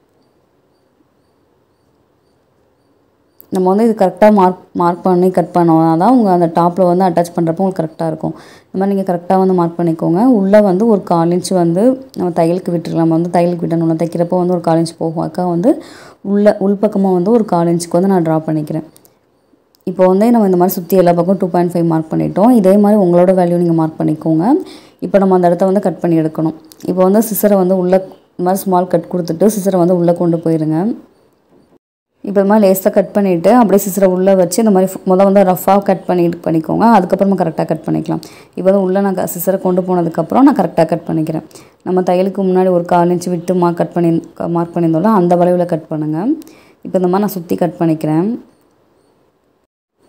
நம்ம வந்து இது கரெக்டாக மார்க் மார்க் பண்ணி கட் பண்ணோம்னா தான் உங்கள் அந்த டாப்பில் வந்து அட்டாச் பண்ணுறப்போ உங்களுக்கு கரெக்டாக இருக்கும் இந்த மாதிரி நீங்கள் கரெக்டாக வந்து மார்க் பண்ணிக்கோங்க உள்ளே வந்து ஒரு கால் இன்ச் வந்து நம்ம தையலுக்கு விட்டுருக்கலாம் நம்ம வந்து தையலுக்கு விட்டணும் தைக்கிறப்போ வந்து ஒரு கால் இன்ச் போகும் அக்கா வந்து உள்ள உள்பக்கமாக வந்து ஒரு கால் இன்ச்சுக்கு வந்து நான் ட்ரா பண்ணிக்கிறேன் இப்போ வந்து நம்ம இந்த மாதிரி சுற்றி எல்லா பக்கம் டூ பாயிண்ட் ஃபைவ் மார்க் பண்ணிட்டோம் இதே மாதிரி உங்களோட வேல்யூ நீங்கள் மார்க் பண்ணிக்கோங்க இப்போ நம்ம அந்த இடத்த வந்து கட் பண்ணி எடுக்கணும் இப்போ வந்து சிசரை வந்து உள்ளே இந்த மாதிரி ஸ்மால் கட் கொடுத்துட்டு சிசரை வந்து உள்ளே கொண்டு போயிருங்க இப்போ இது மாதிரி லேஸாக கட் பண்ணிவிட்டு அப்படியே சிசரை உள்ளே வச்சு இந்த மாதிரி முதல் வந்து ரஃபாக கட் பண்ணி பண்ணிக்கோங்க அதுக்கப்புறமா கரெக்டாக கட் பண்ணிக்கலாம் இப்போ வந்து உள்ளே நான் சிசரை கொண்டு போனதுக்கப்புறம் நான் கரெக்டாக கட் பண்ணிக்கிறேன் நம்ம தையலுக்கு முன்னாடி ஒரு கால் இன்ச்சு விட்டு மார்க் கட் பண்ணி மார்க் பண்ணியிருந்தோம்ல அந்த வளைவில் கட் பண்ணுங்கள் இப்போ இந்த மாதிரி நான் சுற்றி கட் பண்ணிக்கிறேன்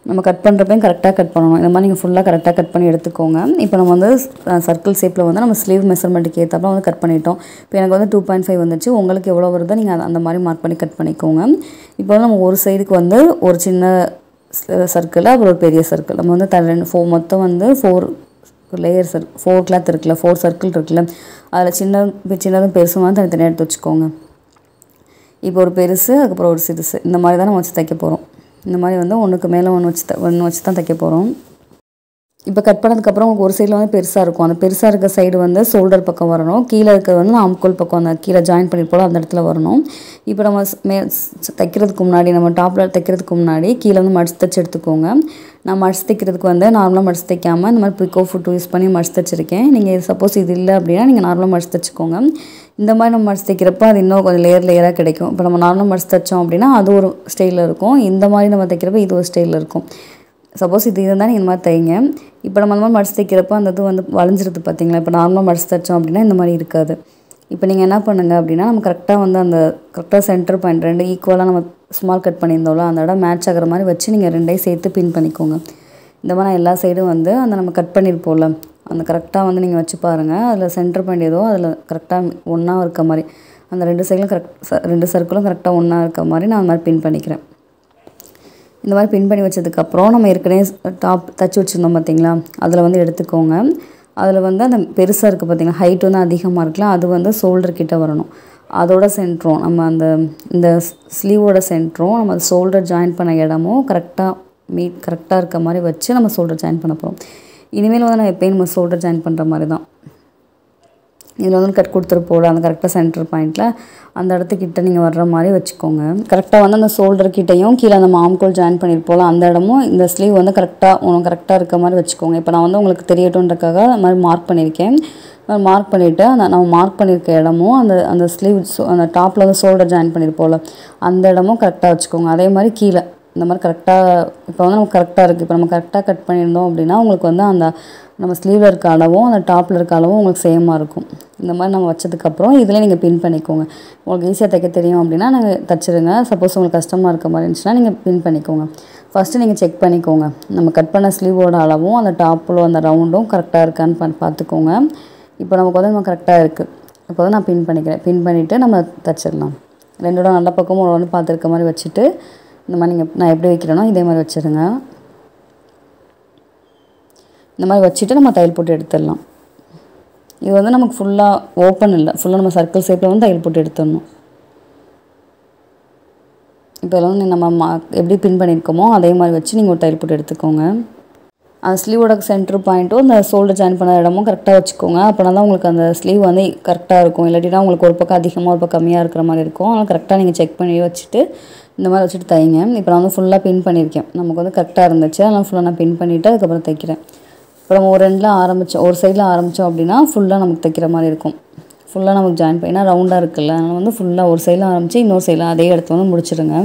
நம்ம கட் பண்ணுறப்பையும் கரெக்டாக கட் பண்ணணும் இந்த மாதிரி நீங்கள் ஃபுல்லாக கரெக்டாக கட் பண்ணி எடுத்துக்கோங்க இப்போ நம்ம வந்து சர்க்கிள் ஷேப்பில் வந்து நம்ம ஸ்லீவ் மெஷர்மெண்ட்டுக்கு ஏற்றப்ப வந்து கட் பண்ணிட்டோம் இப்போ எனக்கு வந்து டூ பாயிண்ட் ஃபைவ் வந்துச்சு உங்களுக்கு எவ்வளோ வருதோ நீங்கள் அந்த மாதிரி மார்க் பண்ணி கட் பண்ணிக்கோங்க இப்போ வந்து நம்ம ஒரு சைடுக்கு வந்து ஒரு சின்ன சர்க்கிள் அப்புறம் ஒரு பெரிய சர்க்கிள் நம்ம வந்து த ரெண்டு ஃபோ மொத்தம் வந்து ஃபோர் லேயர் சர்க் ஃபோர் கிளாத் இருக்குல்ல ஃபோர் சர்க்கிள் இருக்குல்ல அதில் சின்ன சின்னதும் பெருசும் வந்து தனித்தனியாக எடுத்து வச்சுக்கோங்க இப்போ ஒரு பெருசு அதுக்கப்புறம் ஒரு சிறுசு இந்த மாதிரி தான் நம்ம வச்சு தைக்க போகிறோம் இந்த மாதிரி வந்து ஒன்றுக்கு மேலே ஒன்று வச்சு த ஒன்று வச்சு தான் தைக்க போகிறோம் இப்போ கட் பண்ணதுக்கப்புறம் உங்களுக்கு ஒரு சைடில் வந்து பெருசாக இருக்கும் அந்த பெருசாக இருக்க சைடு வந்து ஷோல்டர் பக்கம் வரணும் கீழே இருக்கிறது வந்து ஆம்கோல் பக்கம் அந்த கீழே ஜாயின் பண்ணியிருப்போம் அந்த இடத்துல வரணும் இப்போ நம்ம ஸ் மே ஸ் தைக்கிறதுக்கு முன்னாடி நம்ம டாப்பில் தைக்கிறதுக்கு முன்னாடி கீழே வந்து மடிச்சு தைச்சு எடுத்துக்கோங்க நான் மடிச்சு தைக்கிறதுக்கு வந்து நார்மலாக மடிச்சு தைக்காமல் இந்த மாதிரி பிக்கோ ஃபுட் யூஸ் பண்ணி மடிச்சு தைச்சிருக்கேன் நீங்கள் சப்போஸ் இது இல்லை அப்படின்னா நீங்கள் நார்மலாக மடிச்சு தைச்சிக்கோங்க இந்த மாதிரி நம்ம மடிச்சு தைக்கிறப்ப அது இன்னும் கொஞ்சம் லேயர் லேயராக கிடைக்கும் இப்போ நம்ம நார்மலாக மடிச்சு தைச்சோம் அப்படின்னா அது ஒரு ஸ்டைலில் இருக்கும் இந்த மாதிரி நம்ம தைக்கிறப்ப இது ஒரு ஸ்டைலில் இருக்கும் சப்போஸ் இது இருந்தால் நீங்கள் இந்த மாதிரி தைங்க இப்போ நம்ம அந்த மாதிரி மடிச்சு தைக்கிறப்ப அந்த இது வந்து வளைஞ்சிருது பார்த்தீங்களா இப்போ நார்மலாக மடிச்சு தைச்சோம் அப்படின்னா இந்த மாதிரி இருக்காது இப்போ நீங்கள் என்ன பண்ணுங்கள் அப்படின்னா நம்ம கரெக்டாக வந்து அந்த கரெக்டாக சென்டர் பாயிண்ட் ரெண்டு ஈக்குவலாக நம்ம ஸ்மால் கட் பண்ணியிருந்தோம்ல அந்த இடம் மேட்ச் ஆகிற மாதிரி வச்சு நீங்கள் ரெண்டையும் சேர்த்து பின் பண்ணிக்கோங்க இந்த மாதிரி நான் எல்லா சைடும் வந்து அந்த நம்ம கட் பண்ணியிருப்போம்ல அந்த கரெக்டாக வந்து நீங்கள் வச்சு பாருங்கள் அதில் சென்டர் பாயிண்ட் ஏதோ அதில் கரெக்டாக ஒன்றா இருக்க மாதிரி அந்த ரெண்டு சைடும் கரெக்ட் ரெண்டு சர்க்கிளும் கரெக்டாக ஒன்றா இருக்க மாதிரி நான் அந்த மாதிரி பின் பண்ணிக்கிறேன் இந்த மாதிரி பின் பண்ணி வச்சதுக்கப்புறம் நம்ம ஏற்கனவே டாப் தச்சு வச்சுருந்தோம் பார்த்தீங்களா அதில் வந்து எடுத்துக்கோங்க அதில் வந்து அந்த பெருசாக இருக்குது பார்த்தீங்களா ஹைட் வந்து அதிகமாக இருக்கலாம் அது வந்து ஷோல்டர் கிட்ட வரணும் அதோட சென்ட்ரும் நம்ம அந்த இந்த ஸ்லீவோட சென்ட்ரும் நம்ம ஷோல்டர் ஜாயின் பண்ண இடமும் கரெக்டாக மீட் கரெக்டாக இருக்க மாதிரி வச்சு நம்ம ஷோல்டர் ஜாயின் பண்ண போகிறோம் இனிமேல் வந்து நம்ம எப்பயும் நம்ம ஷோல்டர் ஜாயின் பண்ணுற மாதிரி தான் இதில் வந்து கட் கொடுத்துருப்போல அந்த கரெக்டாக சென்டர் பாயிண்ட்டில் அந்த இடத்துக்கிட்ட நீங்கள் வர்ற மாதிரி வச்சுக்கோங்க கரெக்டாக வந்து அந்த ஷோல்டர் கிட்டையும் கீழே அந்த மாம்கோல் ஜாயின் பண்ணியிருப்போல அந்த இடமும் இந்த ஸ்லீவ் வந்து கரெக்டாக உனக்கு கரெக்டாக இருக்க மாதிரி வச்சுக்கோங்க இப்போ நான் வந்து உங்களுக்கு தெரியட்டுன்றக்காக அது மாதிரி மார்க் பண்ணியிருக்கேன் மார்க் பண்ணிவிட்டு அந்த நம்ம மார்க் பண்ணியிருக்க இடமும் அந்த அந்த ஸ்லீவ் அந்த டாப்பில் வந்து ஷோல்டர் ஜாயின் பண்ணியிருப்போம்ல அந்த இடமும் கரெக்டாக வச்சுக்கோங்க அதே மாதிரி கீழே இந்த மாதிரி கரெக்டாக இப்போ வந்து நமக்கு கரெக்டாக இருக்குது இப்போ நம்ம கரெக்டாக கட் பண்ணியிருந்தோம் அப்படின்னா உங்களுக்கு வந்து அந்த நம்ம ஸ்லீவில் இருக்க அளவும் அந்த டாப்பில் இருக்க அளவும் உங்களுக்கு சேமாக இருக்கும் இந்த மாதிரி நம்ம வச்சதுக்கப்புறம் இதில் நீங்கள் பின் பண்ணிக்கோங்க உங்களுக்கு ஈஸியாக தைக்க தெரியும் அப்படின்னா நாங்கள் தச்சிருங்க சப்போஸ் உங்களுக்கு கஷ்டமாக இருக்க மாதிரி இருந்துச்சுன்னா நீங்கள் பின் பண்ணிக்கோங்க ஃபஸ்ட்டு நீங்கள் செக் பண்ணிக்கோங்க நம்ம கட் பண்ண ஸ்லீவோட அளவும் அந்த டாப்பில் அந்த ரவுண்டும் கரெக்டாக இருக்கான்னு பா பார்த்துக்கோங்க இப்போ நமக்கு வந்து நம்ம கரெக்டாக இருக்குது இப்போ வந்து நான் பின் பண்ணிக்கிறேன் பின் பண்ணிவிட்டு நம்ம தச்சிடலாம் ரெண்டோட நல்ல பக்கமும் ஒரு வந்து பார்த்துருக்க மாதிரி வச்சுட்டு இந்த மாதிரி நீங்கள் நான் எப்படி வைக்கிறேனோ இதே மாதிரி வச்சுருங்க இந்த மாதிரி வச்சுட்டு நம்ம தையல் போட்டு எடுத்துடலாம் இது வந்து நமக்கு ஃபுல்லாக ஓப்பன் இல்லை ஃபுல்லாக நம்ம சர்க்கிள் ஷேப்பில் வந்து தையல் போட்டு எடுத்துடணும் இப்போ இதில் வந்து நம்ம மா எப்படி பின் பண்ணியிருக்கோமோ அதே மாதிரி வச்சு நீங்கள் ஒரு தையல் போட்டு எடுத்துக்கோங்க அந்த ஸ்லீவோட சென்டர் பாயிண்ட்டும் அந்த ஷோல்டர் ஜாயின் பண்ண இடமும் கரெக்டாக வச்சுக்கோங்க அப்படின்னா தான் உங்களுக்கு அந்த ஸ்லீவ் வந்து கரெக்டாக இருக்கும் இல்லாட்டினா உங்களுக்கு ஒரு பக்கம் அதிகமாக ஒரு பக்கம் கம்மியாக இருக்கிற மாதிரி இருக்கும் அதனால் கரெக்டாக நீங்கள் செக் பண்ணி வச்சுட்டு இந்த மாதிரி வச்சுட்டு தைங்க இப்போ நான் வந்து ஃபுல்லாக பின் பண்ணியிருக்கேன் நமக்கு வந்து கரெக்டாக இருந்துச்சு அதனால் ஃபுல்லாக நான் பின் பண்ணிவிட்டு அதுக்கப்புறம் தைக்கிறேன் இப்போ நம்ம ஒரு ரெண்டில் ஆரம்பித்தோம் ஒரு சைடில் ஆரம்பித்தோம் அப்படின்னா ஃபுல்லாக நமக்கு தைக்கிற மாதிரி இருக்கும் ஃபுல்லாக நமக்கு ஜாயின் பண்ணி ஏன்னா ரவுண்டாக இருக்குல்ல அதனால் வந்து ஃபுல்லாக ஒரு சைடில் ஆரம்பித்து இன்னொரு சைடில் அதே இடத்துல வந்து முடிச்சிடுங்க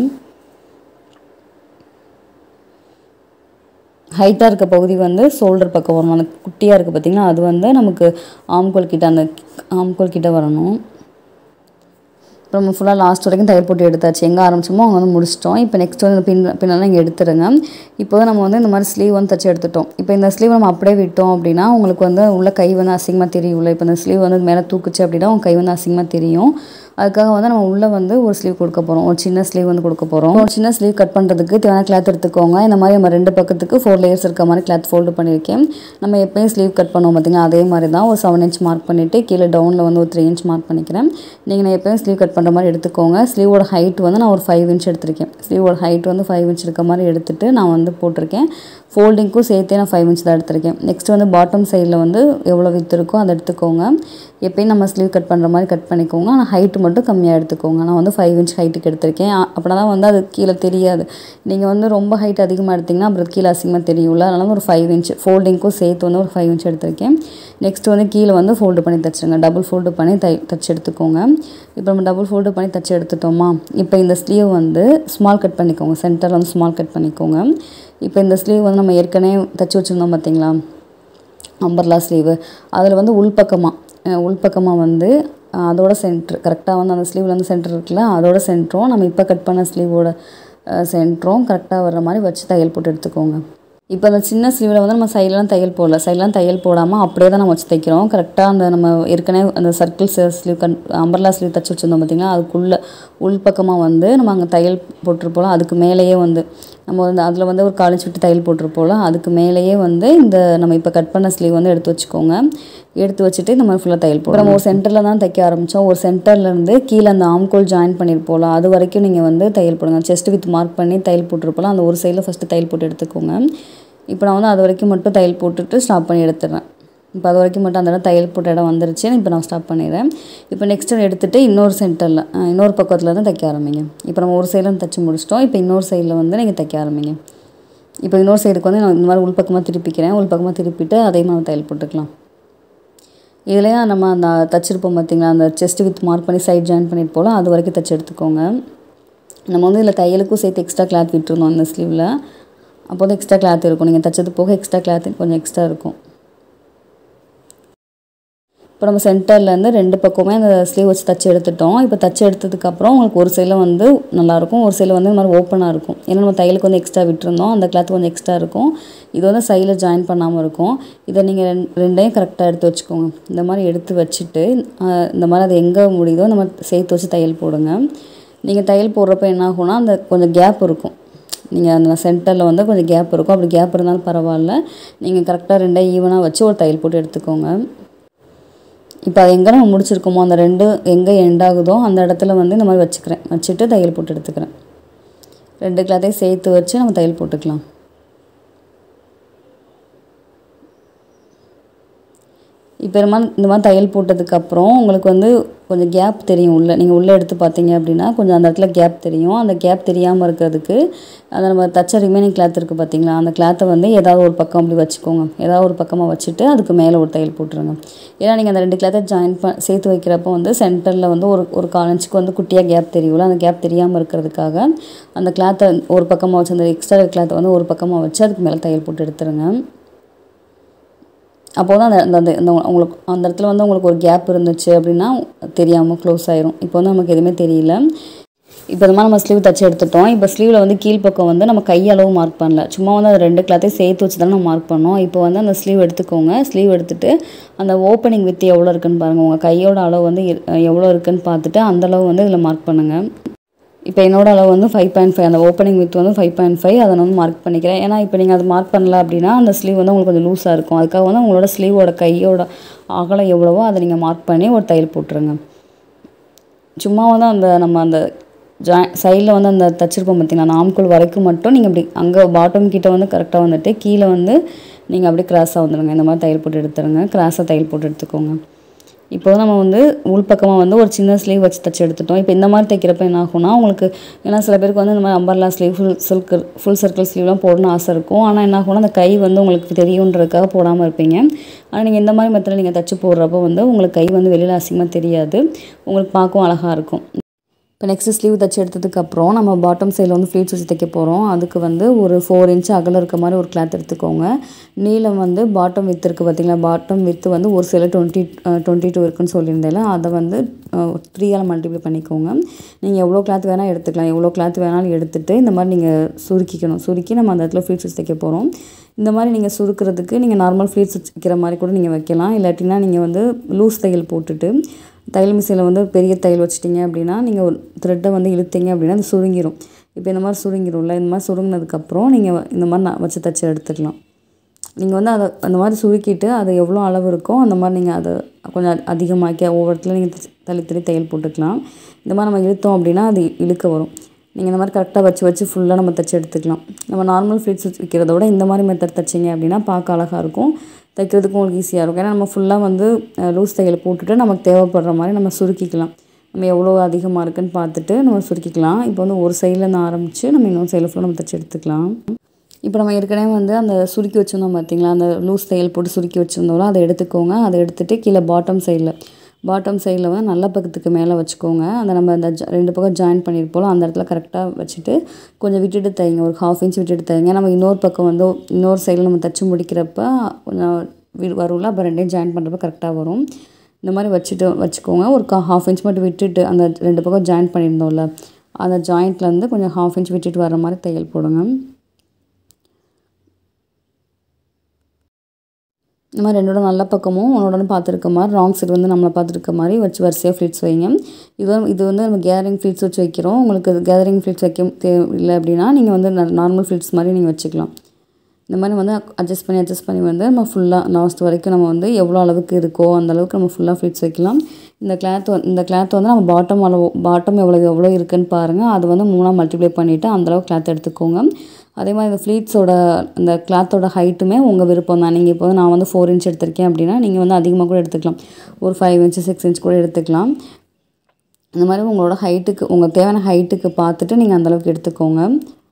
ஹைட்டாக இருக்க பகுதி வந்து ஷோல்டர் பக்கம் வரணும் அந்த குட்டியாக இருக்குது பார்த்திங்கன்னா அது வந்து நமக்கு ஆம்கோல் கிட்ட அந்த ஆம்கோல் கிட்ட வரணும் இப்போ நம்ம ஃபுல்லாக லாஸ்ட் வரைக்கும் தையல் போட்டு எடுத்தாச்சு எங்கே ஆரம்பிச்சோமோ அங்கே வந்து முடிச்சிட்டோம் இப்போ நெக்ஸ்ட் வந்து பின் பின்னெல்லாம் இங்கே எடுத்துருங்க இப்போ வந்து நம்ம வந்து இந்த மாதிரி ஸ்லீவ் வந்து தச்சு எடுத்துட்டோம் இப்போ இந்த ஸ்லீவ் நம்ம அப்படியே விட்டோம் அப்படின்னா உங்களுக்கு வந்து உள்ள கை வந்து அசிங்கமாக தெரியும்ல இப்போ இந்த ஸ்லீவ் வந்து மேலே தூக்குச்சு அப்படின்னா உங்கள் கை வந்து அசிங்கமாக தெரியும் அதுக்காக வந்து நம்ம உள்ளே வந்து ஒரு ஸ்லீவ் கொடுக்க போகிறோம் ஒரு சின்ன ஸ்லீவ் வந்து கொடுக்க போகிறோம் ஒரு சின்ன ஸ்லீவ் கட் பண்ணுறதுக்கு தேவையான கிளாத் எடுத்துக்கோங்க இந்த மாதிரி நம்ம ரெண்டு பக்கத்துக்கு ஃபோர் லேயர்ஸ் இருக்க மாதிரி கிளாத் ஃபோல்டு பண்ணியிருக்கேன் நம்ம எப்பயும் ஸ்லீவ் கட் பண்ணுவோம் பார்த்தீங்கன்னா அதே மாதிரி தான் ஒரு செவன் இன்ச் மார்க் பண்ணிவிட்டு கீழே டவுனில் வந்து ஒரு த்ரீ இன்ச் மார்க் பண்ணிக்கிறேன் நீங்கள் நான் எப்பயும் ஸ்லீவ் கட் பண்ணுற மாதிரி எடுத்துக்கோங்க ஸ்லீவோட ஹைட் வந்து நான் ஒரு ஃபைவ் இன்ச் எடுத்திருக்கேன் ஸ்லீவோட ஹைட் வந்து ஃபைவ் இன்ச் இருக்க மாதிரி எடுத்துகிட்டு நான் வந்து போட்டிருக்கேன் ஃபோல்டிங்க்கும் சேர்த்தே நான் ஃபைவ் இன்ச் தான் எடுத்திருக்கேன் நெக்ஸ்ட் வந்து பாட்டம் சைடில் வந்து எவ்வளோ வித்து இருக்கோ அதை எடுத்துக்கோங்க எப்பயும் நம்ம ஸ்லீவ் கட் பண்ணுற மாதிரி கட் பண்ணிக்கோங்க ஆனால் ஹைட்டு மட்டும் கம்மியாக எடுத்துக்கோங்க நான் வந்து ஃபைவ் இன்ச் ஹைட்டுக்கு எடுத்திருக்கேன் அப்படின்னா தான் வந்து அது கீழே தெரியாது நீங்கள் வந்து ரொம்ப ஹைட் அதிகமாக எடுத்திங்கன்னா அப்புறம் கீழே அசிங்கமாக தெரியும்ல அதனால ஒரு ஃபைவ் இன்ச் ஃபோல்டிங்க்கும் சேர்த்து வந்து ஒரு ஃபைவ் இன்ச் எடுத்திருக்கேன் நெக்ஸ்ட் வந்து கீழே வந்து ஃபோல்டு பண்ணி தச்சுருங்க டபுள் ஃபோல்டு பண்ணி தை தச்சு எடுத்துக்கோங்க இப்போ நம்ம டபுள் ஃபோல்டு பண்ணி தச்சு எடுத்துட்டோமா இப்போ இந்த ஸ்லீவ் வந்து ஸ்மால் கட் பண்ணிக்கோங்க சென்டரில் வந்து ஸ்மால் கட் பண்ணிக்கோங்க இப்போ இந்த ஸ்லீவ் வந்து நம்ம ஏற்கனவே தச்சு வச்சுருந்தோம் பார்த்தீங்களா அம்பர்லா ஸ்லீவு அதில் வந்து உள்பக்கமாக உள்பக்கமாக வந்து அதோட சென்ட்ரு கரெக்டாக வந்து அந்த ஸ்லீவில் வந்து சென்டர் இருக்குல்ல அதோட சென்டரும் நம்ம இப்போ கட் பண்ண ஸ்லீவோட சென்டரும் கரெக்டாக வர்ற மாதிரி வச்சு தையல் போட்டு எடுத்துக்கோங்க இப்போ அந்த சின்ன ஸ்லீவில் வந்து நம்ம சைட்லாம் தையல் போடல சைட்லாம் தையல் போடாமல் அப்படியே தான் நம்ம வச்சு தைக்கிறோம் கரெக்டாக அந்த நம்ம ஏற்கனவே அந்த சர்க்கிள் ஸ்லீவ் கண் அம்பர்லா ஸ்லீவ் தைச்சி வச்சுருந்தோம் பார்த்திங்களா அதுக்குள்ளே உள்பக்கமாக வந்து நம்ம அங்கே தையல் போட்டிருப்போம் அதுக்கு மேலேயே வந்து நம்ம வந்து அதில் வந்து ஒரு காலேஜ் விட்டு தையல் போட்டிருப்போம்ல அதுக்கு மேலேயே வந்து இந்த நம்ம இப்போ கட் பண்ண ஸ்லீவ் வந்து எடுத்து வச்சுக்கோங்க எடுத்து வச்சுட்டு இந்த மாதிரி ஃபுல்லாக தையல் போடுறோம் நம்ம ஒரு சென்டரில் தான் தைக்க ஆரம்பித்தோம் ஒரு சென்டர்லேருந்து கீழே அந்த ஆம்கோல் ஜாயின் பண்ணியிருப்போம்ல அது வரைக்கும் நீங்கள் வந்து தையல் போடுங்க செஸ்ட் வித் மார்க் பண்ணி தையல் போட்டிருப்போம்ல அந்த ஒரு சைடில் ஃபஸ்ட்டு தையல் போட்டு எடுத்துக்கோங்க இப்போ நான் வந்து அது வரைக்கும் மட்டும் தையல் போட்டுட்டு ஸ்டாப் பண்ணி எடுத்துடுறேன் இப்போ அது வரைக்கும் மட்டும் அந்த இடம் தையல் போட்ட இடம் வந்துருச்சு இப்போ நான் ஸ்டாப் பண்ணிடுறேன் இப்போ நெக்ஸ்ட் எடுத்துகிட்டு இன்னொரு சென்டரில் இன்னொரு பக்கத்தில் தான் தைக்க ஆரம்பிங்க இப்போ நம்ம ஒரு சைடில் தைச்சி முடிச்சிட்டோம் இப்போ இன்னொரு சைடில் வந்து நீங்கள் தைக்க ஆரம்பிங்க இப்போ இன்னொரு சைடுக்கு வந்து நான் இந்த மாதிரி உள்பக்கமாக திருப்பிக்கிறேன் உள்பக்கமாக திருப்பிட்டு அதே மாதிரி தையல் போட்டுக்கலாம் இதுலேயும் நம்ம அந்த தச்சிருப்போம் பார்த்திங்களா அந்த செஸ்ட் வித் மார்க் பண்ணி சைட் ஜாயின் பண்ணிட்டு போல அது வரைக்கும் தைச்சி எடுத்துக்கோங்க நம்ம வந்து இதில் தையலுக்கும் சேர்த்து எக்ஸ்ட்ரா கிளாத் விட்டுருந்தோம் அந்த ஸ்லீவில் அப்போ வந்து எக்ஸ்ட்ரா கிளாத் இருக்கும் நீங்கள் தைச்சது போக எக்ஸ்ட்ரா கிளாத் கொஞ்சம் எக்ஸ்ட்ரா இருக்கும் இப்போ நம்ம சென்டர்லேருந்து ரெண்டு பக்கமே அந்த ஸ்லீவ் வச்சு தச்சு எடுத்துட்டோம் இப்போ தச்சு எடுத்ததுக்கப்புறம் உங்களுக்கு ஒரு சைடில் வந்து நல்லாயிருக்கும் ஒரு சைடில் வந்து இந்த மாதிரி ஓப்பனாக இருக்கும் ஏன்னா நம்ம தையலுக்கு வந்து எக்ஸ்ட்ரா விட்டுருந்தோம் அந்த கிளாத் கொஞ்சம் எக்ஸ்ட்ரா இருக்கும் இது வந்து சைடில் ஜாயின் பண்ணாமல் இருக்கும் இதை நீங்கள் ரெண் ரெண்டையும் கரெக்டாக எடுத்து வச்சுக்கோங்க இந்த மாதிரி எடுத்து வச்சுட்டு இந்த மாதிரி அது எங்கே முடியுதோ நம்ம சேர்த்து வச்சு தையல் போடுங்க நீங்கள் தையல் போடுறப்ப என்ன ஆகும்னா அந்த கொஞ்சம் கேப் இருக்கும் நீங்கள் அந்த சென்டரில் வந்து கொஞ்சம் கேப் இருக்கும் அப்படி கேப் இருந்தாலும் பரவாயில்ல நீங்கள் கரெக்டாக ரெண்டையும் ஈவனாக வச்சு ஒரு தையல் போட்டு எடுத்துக்கோங்க இப்போ அது எங்கே நம்ம முடிச்சிருக்கோமோ அந்த ரெண்டு எங்கே எண்ட் ஆகுதோ அந்த இடத்துல வந்து இந்த மாதிரி வச்சுக்கிறேன் வச்சுட்டு தையல் போட்டு எடுத்துக்கிறேன் ரெண்டு கிளாத்தையும் சேர்த்து வச்சு நம்ம தையல் போட்டுக்கலாம் இப்போ இந்த மாதிரி இந்த மாதிரி தையல் போட்டதுக்கப்புறம் உங்களுக்கு வந்து கொஞ்சம் கேப் தெரியும் உள்ளே நீங்கள் உள்ளே எடுத்து பார்த்தீங்க அப்படின்னா கொஞ்சம் அந்த இடத்துல கேப் தெரியும் அந்த கேப் தெரியாமல் இருக்கிறதுக்கு அந்த நம்ம தச்ச ரிமைனிங் கிளாத் இருக்குது பார்த்தீங்களா அந்த கிளாத்தை வந்து ஏதாவது ஒரு பக்கம் அப்படி வச்சுக்கோங்க ஏதாவது ஒரு பக்கமாக வச்சுட்டு அதுக்கு மேலே ஒரு தையல் போட்டுருங்க ஏன்னா நீங்கள் அந்த ரெண்டு கிளாத்தை ஜாயின் ப சேர்த்து வைக்கிறப்போ வந்து சென்டரில் வந்து ஒரு ஒரு கால் இன்ச்சுக்கு வந்து குட்டியாக கேப் தெரியும்ல அந்த கேப் தெரியாமல் இருக்கிறதுக்காக அந்த கிளாத்தை ஒரு பக்கமாக வச்சு அந்த எக்ஸ்ட்ரா கிளாத்தை வந்து ஒரு பக்கமாக வச்சு அதுக்கு மேலே தையல் போட்டு எடுத்துருங்க அப்போ தான் அந்த அந்த அந்த உங்களுக்கு அந்த இடத்துல வந்து உங்களுக்கு ஒரு கேப் இருந்துச்சு அப்படின்னா தெரியாமல் க்ளோஸ் ஆயிரும் இப்போ வந்து நமக்கு எதுவுமே தெரியல இப்போ இந்த மாதிரி நம்ம ஸ்லீவ் தச்சு எடுத்துட்டோம் இப்போ ஸ்லீவில் வந்து கீழ்ப்பக்கம் வந்து நம்ம கையளவு மார்க் பண்ணல சும்மா வந்து அந்த ரெண்டு கிளாத்தையும் சேர்த்து வச்சு தானே நம்ம மார்க் பண்ணோம் இப்போ வந்து அந்த ஸ்லீவ் எடுத்துக்கோங்க ஸ்லீவ் எடுத்துட்டு அந்த ஓப்பனிங் வித் எவ்வளோ இருக்குன்னு பாருங்கள் உங்கள் கையோட அளவு வந்து எவ்வளோ இருக்குன்னு பார்த்துட்டு அந்த அளவு வந்து இதில் மார்க் பண்ணுங்கள் இப்போ என்னோட அளவு வந்து ஃபைவ் பாயிண்ட் ஃபைவ் அந்த ஓப்பனிங் வித் வந்து ஃபைவ் பாயிண்ட் ஃபைவ் அதை நான் வந்து மார்க் பண்ணிக்கிறேன் ஏன்னா இப்போ நீங்கள் அது மார்க் பண்ணல அப்படின்னா அந்த ஸ்லீவ் வந்து உங்களுக்கு கொஞ்சம் லூஸாக இருக்கும் அதுக்காக வந்து உங்களோட ஸ்லீவோட கையோட அகலம் எவ்வளவோ அதை நீங்கள் மார்க் பண்ணி ஒரு தையல் போட்டுருங்க சும்மா வந்து அந்த நம்ம அந்த ஜா சைடில் வந்து அந்த தச்சிருப்போம் பார்த்தீங்களா அந்த ஆம்குள் வரைக்கும் மட்டும் நீங்கள் அப்படி அங்கே பாட்டம் கிட்ட வந்து கரெக்டாக வந்துட்டு கீழே வந்து நீங்கள் அப்படியே கிராஸாக வந்துடுங்க இந்த மாதிரி தையல் போட்டு எடுத்துருங்க கிராஸாக தையல் போட்டு எடுத்துக்கோங்க இப்போ நம்ம வந்து உள்பக்கமாக வந்து ஒரு சின்ன ஸ்லீவ் வச்சு தச்சு எடுத்துட்டோம் இப்போ இந்த மாதிரி தைக்கிறப்ப என்ன ஆகும்னா உங்களுக்கு ஏன்னா சில பேருக்கு வந்து இந்த மாதிரி umbrella sleeve full circle full circle ஸ்லீவ்லாம் போடணும்னு ஆசை இருக்கும் ஆனால் என்ன ஆகும்னா அந்த கை வந்து உங்களுக்கு தெரியுன்றதுக்காக போடாமல் இருப்பீங்க ஆனால் நீங்கள் இந்த மாதிரி மெத்தடில் நீங்கள் தச்சு போடுறப்போ வந்து உங்களுக்கு கை வந்து வெளியில் அசிங்கமாக தெரியாது உங்களுக்கு பார்க்கவும் அழகாக இருக்கும் இப்போ நெக்ஸ்ட்டு ஸ்லீவ் தைச்சி எடுத்ததுக்கப்புறம் நம்ம பாட்டம் சைடில் வந்து ஃப்ளீட்ஸ் வச்சு தைக்க போகிறோம் அதுக்கு வந்து ஒரு ஃபோர் இன்ச் அகலம் இருக்க மாதிரி ஒரு கிளாத் எடுத்துக்கோங்க நீளம் வந்து பாட்டம் வித் இருக்குது பார்த்தீங்களா பாட்டம் வித்து வந்து ஒரு சில டுவெண்ட்டி டுவெண்ட்டி டூ இருக்குன்னு சொல்லியிருந்தேன் அதை வந்து த்ரீயால் மல்டிப்ளை பண்ணிக்கோங்க நீங்கள் எவ்வளோ கிளாத் வேணால் எடுத்துக்கலாம் எவ்வளோ கிளாத் வேணாலும் எடுத்துகிட்டு இந்த மாதிரி நீங்கள் சுருக்கிக்கணும் சுருக்கி நம்ம அந்த இடத்துல ஃப்ளீட்ஸ் வச்சு தைக்க போகிறோம் இந்த மாதிரி நீங்கள் சுருக்கிறதுக்கு நீங்கள் நார்மல் ஃப்ளீட்ஸ் வைக்கிற மாதிரி கூட நீங்கள் வைக்கலாம் இல்லாட்டினா நீங்கள் வந்து லூஸ் தையல் போட்டுட்டு தையல் மிஷினில் வந்து பெரிய தையல் வச்சிட்டிங்க அப்படின்னா நீங்கள் ஒரு த்ரெட்டை வந்து இழுத்தீங்க அப்படின்னா அது சுருங்கிடும் இப்போ இந்த மாதிரி சுருங்கிடும்ல இந்த மாதிரி சுருங்கினதுக்கப்புறம் நீங்கள் இந்த மாதிரி நான் வச்சு தச்சு எடுத்துக்கலாம் நீங்கள் வந்து அதை அந்த மாதிரி சுருக்கிட்டு அது எவ்வளோ அளவு இருக்கோ அந்த மாதிரி நீங்கள் அதை கொஞ்சம் அதிகமாக்கி ஒவ்வொரு இடத்துல நீங்கள் தள்ளி தள்ளி தையல் போட்டுக்கலாம் இந்த மாதிரி நம்ம இழுத்தோம் அப்படின்னா அது இழுக்க வரும் நீங்கள் இந்த மாதிரி கரெக்டாக வச்சு வச்சு ஃபுல்லாக நம்ம தைச்சி எடுத்துக்கலாம் நம்ம நார்மல் ஃப்ளீட்ஸ் வைக்கிறத விட இந்த மாதிரி மெத்தட் தைச்சிங்க அப்படின்னா பார்க்க அழகாக இருக்கும் தைக்கிறதுக்கும் உங்களுக்கு ஈஸியாக இருக்கும் ஏன்னா நம்ம ஃபுல்லாக வந்து லூஸ் தையல் போட்டுட்டு நமக்கு தேவைப்படுற மாதிரி நம்ம சுருக்கிக்கலாம் நம்ம எவ்வளோ அதிகமாக இருக்குன்னு பார்த்துட்டு நம்ம சுருக்கிக்கலாம் இப்போ வந்து ஒரு சைட்லேருந்து ஆரம்பித்து நம்ம இன்னொரு சைடில் ஃபுல்லாக நம்ம தைச்சி எடுத்துக்கலாம் இப்போ நம்ம ஏற்கனவே வந்து அந்த சுருக்கி வச்சுருந்தோம் பார்த்தீங்களா அந்த லூஸ் தையல் போட்டு சுருக்கி வச்சுருந்தோம்ல அதை எடுத்துக்கோங்க அதை எடுத்துகிட்டு கீழே பாட்டம் சைடில் பாட்டம் சைடில் வந்து நல்ல பக்கத்துக்கு மேலே வச்சுக்கோங்க அந்த நம்ம அந்த ரெண்டு பக்கம் ஜாயின் பண்ணியிருப்போம் அந்த இடத்துல கரெக்டாக வச்சுட்டு கொஞ்சம் விட்டுட்டு தைங்க ஒரு ஹாஃப் இன்ச் விட்டுட்டு தைங்க நம்ம இன்னொரு பக்கம் வந்து இன்னொரு சைடில் நம்ம தச்சு முடிக்கிறப்ப கொஞ்சம் வரும்ல அப்போ ரெண்டையும் ஜாயின் பண்ணுறப்ப கரெக்டாக வரும் இந்த மாதிரி வச்சுட்டு வச்சுக்கோங்க ஒரு கா ஹாஃப் இன்ச் மட்டும் விட்டுட்டு அந்த ரெண்டு பக்கம் ஜாயின் பண்ணியிருந்தோம்ல அந்த ஜாயிண்ட்லேருந்து கொஞ்சம் ஹாஃப் இன்ச் விட்டுட்டு வர மாதிரி தையல் போடுங்க இந்த மாதிரி ரெண்டோட நல்ல பக்கமும் உன்னோட பார்த்துருக்க மாதிரி ராங் சைடு வந்து நம்மளை பார்த்துருக்க மாதிரி வச்சு வரிசையாக ஃப்ளீட்ஸ் வைங்க இது வந்து இது வந்து நம்ம கேதரிங் ஃப்ளீட்ஸ் வச்சு வைக்கிறோம் உங்களுக்கு கேதரிங் ஃப்ளீட்ஸ் வைக்க தேவை இல்லை அப்படின்னா நீங்கள் வந்து நார்மல் ஃப்ளீட்ஸ் மாதிரி நீங்கள் வச்சுக்கலாம் இந்த மாதிரி வந்து அட்ஜஸ்ட் பண்ணி அட்ஜஸ்ட் பண்ணி வந்து நம்ம ஃபுல்லாக லாஸ்ட் வரைக்கும் நம்ம வந்து எவ்வளோ அளவுக்கு இருக்கோ அந்த அளவுக்கு நம்ம ஃபுல்லாக ஃப்ளீட்ஸ் வைக்கலாம் இந்த கிளாத் இந்த கிளாத் வந்து நம்ம பாட்டம் அளவு பாட்டம் எவ்வளோ எவ்வளோ இருக்குன்னு பாருங்கள் அது வந்து மூணாக மல்டிப்ளை பண்ணிவிட்டு அந்தளவு கிளாத் எடுத்துக்கோங்க அதே மாதிரி இந்த ஃப்ளீட்ஸோட இந்த கிளாத்தோட ஹைட்டுமே உங்கள் விருப்பம் தான் நீங்கள் இப்போ வந்து நான் வந்து ஃபோர் இன்ச் எடுத்திருக்கேன் அப்படின்னா நீங்கள் வந்து அதிகமாக கூட எடுத்துக்கலாம் ஒரு ஃபைவ் இன்ச் சிக்ஸ் இன்ச் கூட எடுத்துக்கலாம் இந்த மாதிரி உங்களோட ஹைட்டுக்கு உங்கள் தேவையான ஹைட்டுக்கு பார்த்துட்டு நீங்கள் அந்தளவுக்கு எடுத்துக்கோங்க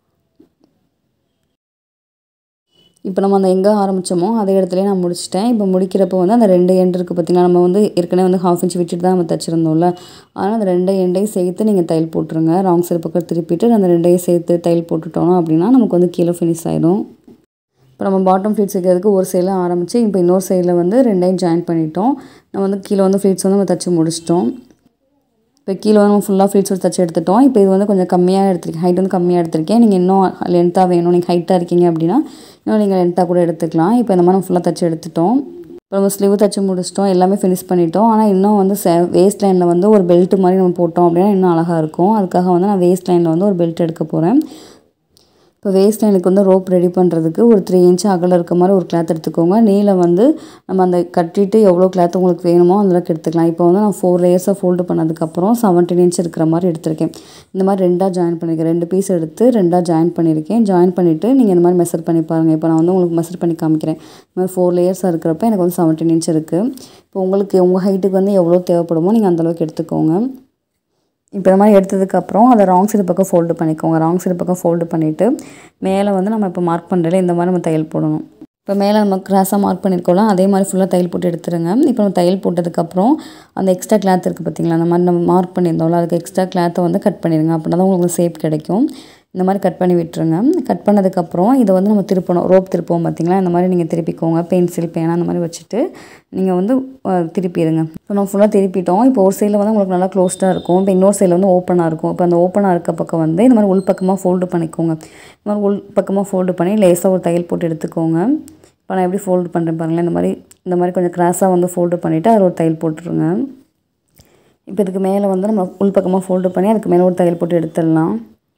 இப்போ நம்ம அந்த எங்கே ஆரம்பித்தோமோ அதே இடத்துலயே நான் முடிச்சிட்டேன் இப்போ முடிக்கிறப்போ வந்து அந்த ரெண்டு எண்ட் இருக்குது பார்த்திங்களா நம்ம வந்து ஏற்கனவே வந்து ஹாஃப் இன்ச் விட்டுட்டு தான் நம்ம தைச்சிருந்தோம்ல அதனால் அந்த ரெண்டு எண்டையும் சேர்த்து நீங்கள் தையல் போட்டுருங்க ராங் சைடு பக்கம் திருப்பிட்டு அந்த ரெண்டையும் சேர்த்து தையல் போட்டுட்டோம் அப்படின்னா நமக்கு வந்து கீழே ஃபினிஷ் ஆகிடும் இப்போ நம்ம பாட்டம் ஃப்ளீட்ஸ் வைக்கிறதுக்கு ஒரு சைடில் ஆரம்பித்து இப்போ இன்னொரு சைடில் வந்து ரெண்டையும் ஜாயின் பண்ணிட்டோம் நம்ம வந்து கீழே வந்து ஃப்ளீட்ஸ் வந்து நம்ம தைச்சி முடிச்சிட்டோம் இப்போ கீழே வந்து நம்ம ஃபுல்லாக ஃப்ளீட்ஸ் வச்சு தைச்சி எடுத்துட்டோம் இப்போ இது வந்து கொஞ்சம் கம்மியாக எடுத்துருக்கேன் ஹைட் வந்து கம்மியாக எடுத்திருக்கேன் நீங்கள் இன்னும் லென்த்தாக வேணும் நீங்கள் ஹைட்டாக இருக்கீங்க அப்படின்னா இன்னும் நீங்கள் லென்த்தாக கூட எடுத்துக்கலாம் இப்போ இந்த மாதிரி நம்ம ஃபுல்லாக தைச்சி எடுத்துட்டோம் இப்போ நம்ம ஸ்லீவ் தைச்சி முடிச்சிட்டோம் எல்லாமே ஃபினிஷ் பண்ணிட்டோம் ஆனால் இன்னும் வந்து சே வேஸ்ட் லைனில் வந்து ஒரு பெல்ட் மாதிரி நம்ம போட்டோம் அப்படின்னா இன்னும் அழகாக இருக்கும் அதுக்காக வந்து நான் வேஸ்ட் லைனில் வந்து ஒரு பெல்ட் எடுக்க போகிறேன் இப்போ வேஸ்ட் லைனுக்கு வந்து ரோப் ரெடி பண்ணுறதுக்கு ஒரு த்ரீ இன்ச் அகலம் இருக்க மாதிரி ஒரு கிளாத் எடுத்துக்கோங்க நீளம் வந்து நம்ம அந்த கட்டிட்டு எவ்வளோ கிளாத் உங்களுக்கு வேணுமோ அந்தளவுக்கு எடுத்துக்கலாம் இப்போ வந்து நான் ஃபோர் லேயர்ஸாக ஃபோல்டு பண்ணதுக்கப்புறம் செவன்டீன் இன்ச் இருக்கிற மாதிரி எடுத்திருக்கேன் இந்த மாதிரி ரெண்டாக ஜாயின் பண்ணியிருக்கேன் ரெண்டு பீஸ் எடுத்து ரெண்டாக ஜாயின் பண்ணியிருக்கேன் ஜாயின் பண்ணிவிட்டு நீங்கள் இந்த மாதிரி மெஷர் பண்ணி பாருங்கள் இப்போ நான் வந்து உங்களுக்கு மெஷர் பண்ணி காமிக்கிறேன் இந்த மாதிரி ஃபோர் லேயர்ஸாக இருக்கிறப்ப எனக்கு வந்து செவன்டீன் இன்ச் இருக்குது இப்போ உங்களுக்கு உங்கள் ஹைட்டுக்கு வந்து எவ்வளோ தேவைப்படுமோ நீங்கள் அந்தளவுக்கு எடுத்துக்கோங்க இப்போ இந்த மாதிரி எடுத்ததுக்கப்புறம் அதை ராங் சைடு பக்கம் ஃபோல்டு பண்ணிக்கோங்க ராங் சைடு பக்கம் ஃபோல்டு பண்ணிவிட்டு மேலே வந்து நம்ம இப்போ மார்க் பண்ணுறதுல இந்த மாதிரி நம்ம தையல் போடணும் இப்போ மேலே நம்ம கிராஸாக மார்க் பண்ணியிருக்கோம்ல அதே மாதிரி ஃபுல்லாக தையல் போட்டு எடுத்துருங்க இப்போ நம்ம தையல் போட்டதுக்கப்புறம் அந்த எக்ஸ்ட்ரா கிளாத் இருக்குது பார்த்தீங்களா அந்த மாதிரி நம்ம மார்க் பண்ணியிருந்தோம்ல அதுக்கு எக்ஸ்ட்ரா கிளாத்தை வந்து கட் பண்ணிடுங்க அப்படின்னா தான் உங்களுக்கு ஷேப் கிடைக்கும் இந்த மாதிரி கட் பண்ணி விட்டுருங்க கட் பண்ணதுக்கப்புறம் இதை வந்து நம்ம திருப்பணும் ரோப் திருப்போம் பார்த்தீங்களா இந்த மாதிரி நீங்கள் திருப்பிக்கோங்க பென்சில் பேனா அந்த மாதிரி வச்சுட்டு நீங்கள் வந்து திருப்பிடுங்க இப்போ நம்ம ஃபுல்லாக திருப்பிட்டோம் இப்போ ஒரு சைடில் வந்து உங்களுக்கு நல்லா க்ளோஸ்டாக இருக்கும் இப்போ இன்னொரு சைடில் வந்து ஓப்பனாக இருக்கும் இப்போ அந்த ஓப்பனாக இருக்க பக்கம் வந்து இந்த மாதிரி உள் பக்கமாக ஃபோல்டு பண்ணிக்கோங்க இந்த மாதிரி உள் பக்கமாக ஃபோல்டு பண்ணி லேஸாக ஒரு தையல் போட்டு எடுத்துக்கோங்க இப்போ நான் எப்படி ஃபோல்டு பண்ணுறேன் பாருங்களேன் இந்த மாதிரி இந்த மாதிரி கொஞ்சம் கிராஸாக வந்து ஃபோல்டு பண்ணிவிட்டு அதில் ஒரு தையல் போட்டுருங்க இப்போ இதுக்கு மேலே வந்து நம்ம உள் பக்கமாக ஃபோல்டு பண்ணி அதுக்கு மேலே ஒரு தையல் போட்டு எடுத்துடலாம்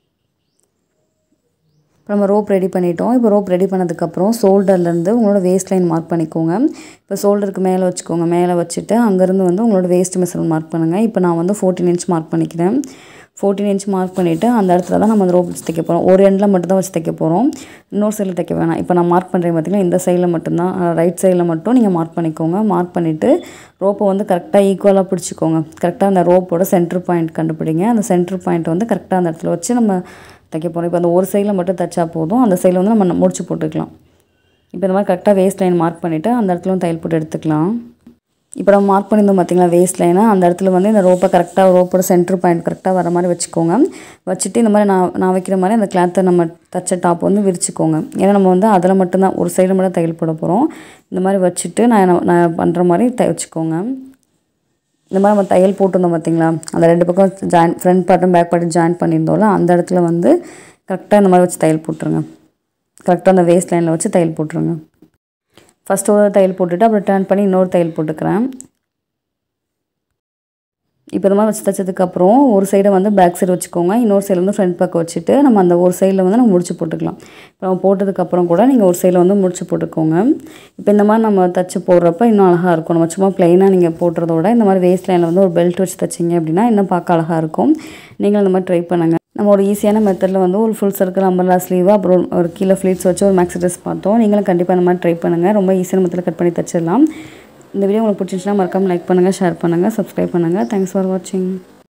இப்போ நம்ம ரோப் ரெடி பண்ணிட்டோம் இப்போ ரோப் ரெடி பண்ணதுக்கப்புறம் ஷோல்டர்லேருந்து உங்களோட வேஸ்ட் லைன் மார்க் பண்ணிக்கோங்க இப்போ ஷோல்டருக்கு மேலே வச்சுக்கோங்க மேலே வச்சுட்டு அங்கேருந்து வந்து உங்களோட வேஸ்ட் மெஷர்மெண்ட் மார்க் பண்ணுங்கள் இப்போ நான் வந்து ஃபோர்டீன் இன்ச் மார்க் பண்ணிக்கிறேன் ஃபோர்டீன் இன்ச் மார்க் பண்ணிவிட்டு அந்த இடத்துல தான் நம்ம அந்த ரோப் வச்சு தைக்க போகிறோம் ஒரு எண்டில் மட்டும் தான் வச்சு தைக்க போகிறோம் இன்னொரு சைடில் தைக்க வேணாம் இப்போ நான் மார்க் பண்ணுறேன் பார்த்தீங்கன்னா இந்த சைடில் மட்டும்தான் ரைட் சைடில் மட்டும் நீங்கள் மார்க் பண்ணிக்கோங்க மார்க் பண்ணிவிட்டு ரோப்பை வந்து கரெக்டாக ஈக்குவலாக பிடிச்சிக்கோங்க கரெக்டாக அந்த ரோப்போட சென்டர் பாயிண்ட் கண்டுபிடிங்க அந்த சென்டர் பாயிண்ட் வந்து கரெக்டாக அந்த இடத்துல வச்சு நம்ம தைக்க போகிறோம் இப்போ அந்த ஒரு சைடில் மட்டும் தைச்சா போதும் அந்த சைடில் வந்து நம்ம முடிச்சு போட்டுக்கலாம் இப்போ இந்த மாதிரி கரெக்டாக வேஸ்ட் லைன் மார்க் பண்ணிவிட்டு அந்த இடத்துல வந்து தையல் போட்டு எடுத்துக்கலாம் இப்போ நம்ம மார்க் பண்ணியிருந்தோம் பார்த்தீங்களா வேஸ்ட் லைனை அந்த இடத்துல வந்து இந்த ரோப்பை கரெக்டாக ரோப்போட சென்டர் பாயிண்ட் கரெக்டாக வர மாதிரி வச்சுக்கோங்க வச்சுட்டு இந்த மாதிரி நான் நான் வைக்கிற மாதிரி அந்த கிளாத்தை நம்ம தச்ச டாப் வந்து விரிச்சுக்கோங்க ஏன்னா நம்ம வந்து அதில் மட்டும்தான் ஒரு சைடு மட்டும் தையல் போட போகிறோம் இந்த மாதிரி வச்சுட்டு நான் நான் பண்ணுற மாதிரி தை வச்சுக்கோங்க இந்த மாதிரி நம்ம தையல் போட்டிருந்தோம் பார்த்தீங்களா அந்த ரெண்டு பக்கம் ஜாயின் ஃப்ரண்ட் பார்ட்டும் பேக் பார்ட்டும் ஜாயின் பண்ணியிருந்தோம்ல அந்த இடத்துல வந்து கரெக்டாக இந்த மாதிரி வச்சு தையல் போட்டுருங்க கரெக்டாக அந்த வேஸ்ட் லைனில் வச்சு தையல் போட்டுருங்க ஃபஸ்ட்டு ஒரு தையல் போட்டுட்டு அப்புறம் டேர்ன் பண்ணி இன்னொரு தையல் போட்டுக்கிறேன் இப்போ இந்த மாதிரி வச்சு தைச்சதுக்கப்புறம் ஒரு சைடை வந்து பேக் சைடு வச்சுக்கோங்க இன்னொரு சைடில் வந்து ஃப்ரண்ட் பக்கம் வச்சுட்டு நம்ம அந்த ஒரு சைடில் வந்து நம்ம முடிச்சு போட்டுக்கலாம் இப்போ நம்ம போட்டதுக்கப்புறம் கூட நீங்கள் ஒரு சைடில் வந்து முடிச்சு போட்டுக்கோங்க இப்போ இந்த மாதிரி நம்ம தச்சு போடுறப்ப இன்னும் அழகாக இருக்கும் நம்ம சும்மா ப்ளைனாக நீங்கள் போடுறதோட இந்த மாதிரி வேஸ்ட் லைனில் வந்து ஒரு பெல்ட் வச்சு தைச்சிங்க அப்படின்னா இன்னும் பார்க்க அழகாக இருக்கும் நீங்களும் இந்த மாதிரி ட்ரை பண்ணுங்கள் நம்ம ஒரு ஈஸியான மெத்தடில் வந்து ஒரு ஃபுல் சர்க்கிள் அம்பர்லா ஸ்லீவ் அப்புறம் ஒரு கீழே ஃப்ளீட்ஸ் வச்சு ஒரு மேக்ஸ் ட்ரெஸ் பார்த்தோம் நீங்களும் கண்டிப்பாக இந்த மாதிரி ட்ரை பண்ணுங்கள் ரொம்ப ஈஸியான மெத்தடில் கட் பண்ணி தச்சிடலாம் இந்த வீடியோ உங்களுக்கு பிடிச்சிருந்துச்சுன்னா மறக்காமல் லைக் பண்ணுங்கள் ஷேர் பண்ணுங்கள் சப்ஸ்கிரைப் பண்ணுங்கள் தேங்க்ஸ் ஃபார் வாட்சிங்